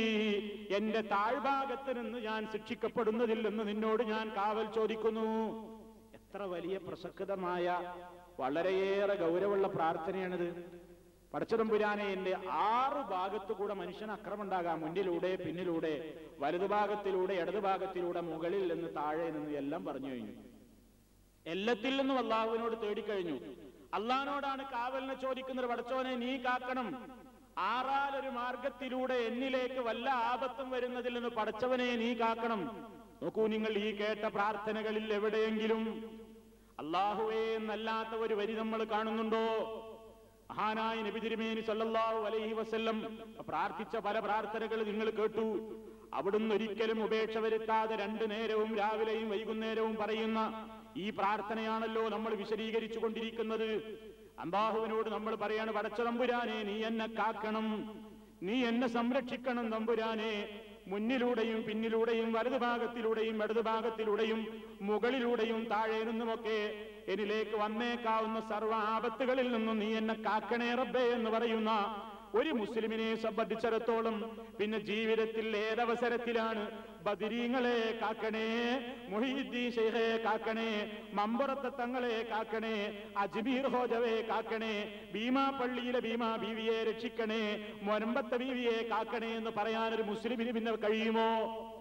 Speaker 4: എന്റെ താഴ്ഭാഗത്ത് നിന്ന് ഞാൻ ശിക്ഷിക്കപ്പെടുന്നതിൽ നിന്ന് നിന്നോട് ഞാൻ കാവൽ ചോദിക്കുന്നു എത്ര വലിയ പ്രസക്തമായ വളരെയേറെ ഗൗരവമുള്ള പ്രാർത്ഥനയാണിത് പടച്ചതമ്പുരാനെ എന്റെ ആറ് ഭാഗത്തു കൂടെ മനുഷ്യന് അക്രമം ഉണ്ടാകാം മുന്നിലൂടെ പിന്നിലൂടെ വലതുഭാഗത്തിലൂടെ ഇടതുഭാഗത്തിലൂടെ മുകളിൽ നിന്ന് താഴെ നിന്ന് എല്ലാം പറഞ്ഞു കഴിഞ്ഞു എല്ലാത്തിൽ നിന്നും അള്ളാഹുവിനോട് തേടിക്കഴിഞ്ഞു അള്ളഹാനോടാണ് കാവലിനെ ചോദിക്കുന്നത് പടച്ചോനെ നീ കാക്കണം ആറാലൊരു മാർഗത്തിലൂടെ എന്നിലേക്ക് വല്ല ആപത്തും വരുന്നതിൽ നിന്ന് പടച്ചവനെ നീ കാക്കണം നോക്കൂ നിങ്ങൾ ഈ കേട്ട പ്രാർത്ഥനകളിൽ എവിടെയെങ്കിലും അള്ളാഹുവേ എന്നല്ലാത്ത ഒരു വരി നമ്മൾ കാണുന്നുണ്ടോ മഹാനായ നബി തിരുമേനി സല്ലല്ലാഹു അലൈഹി വസല്ലം പ്രാർത്ഥിച്ച പല പ്രാർത്ഥനകൾ നിങ്ങൾ കേട്ടു അവിടുന്ന് ഒരിക്കലും ഉപേക്ഷ വരുത്താതെ രണ്ടു നേരവും രാവിലെയും വൈകുന്നേരവും പറയുന്ന ഈ പ്രാർത്ഥനയാണല്ലോ നമ്മൾ വിശദീകരിച്ചു കൊണ്ടിരിക്കുന്നത് അമ്പാഹുവിനോട് നമ്മൾ പറയാണ് പടച്ച തമ്പുരാനെ നീ എന്നെ കാക്കണം നീ എന്നെ സംരക്ഷിക്കണം തമ്പുരാനെ മുന്നിലൂടെയും പിന്നിലൂടെയും വലതുഭാഗത്തിലൂടെയും ഇടതുഭാഗത്തിലൂടെയും മുകളിലൂടെയും താഴെ നിന്നുമൊക്കെ എന്നിലേക്ക് വന്നേക്കാവുന്ന സർവ്വ ആപത്തുകളിൽ നിന്നും നീ എന്നെ കാക്കണേ റബ്ബേ എന്ന് പറയുന്ന ഒരു മുസ്ലിമിനെ സംബന്ധിച്ചിടത്തോളം പിന്നെ ജീവിതത്തിൽ ഏതവസരത്തിലാണ് ബദിരീങ്ങളെ കാക്കണേ മൊഹീദ്ദീൻ ഷെയ്ഖെ കാക്കണേ മമ്പുറത്തെ തങ്ങളെ കാക്കണേ അജ്മീർ ഹോജവെ കാക്കണേ ഭീമാ പള്ളിയിലെ ഭീമാ ബീവിയെ രക്ഷിക്കണേ മൊരമ്പത്തെ ബീവിയെ കാക്കണേ എന്ന് പറയാൻ ഒരു മുസ്ലിമിന് പിന്നെ കഴിയുമോ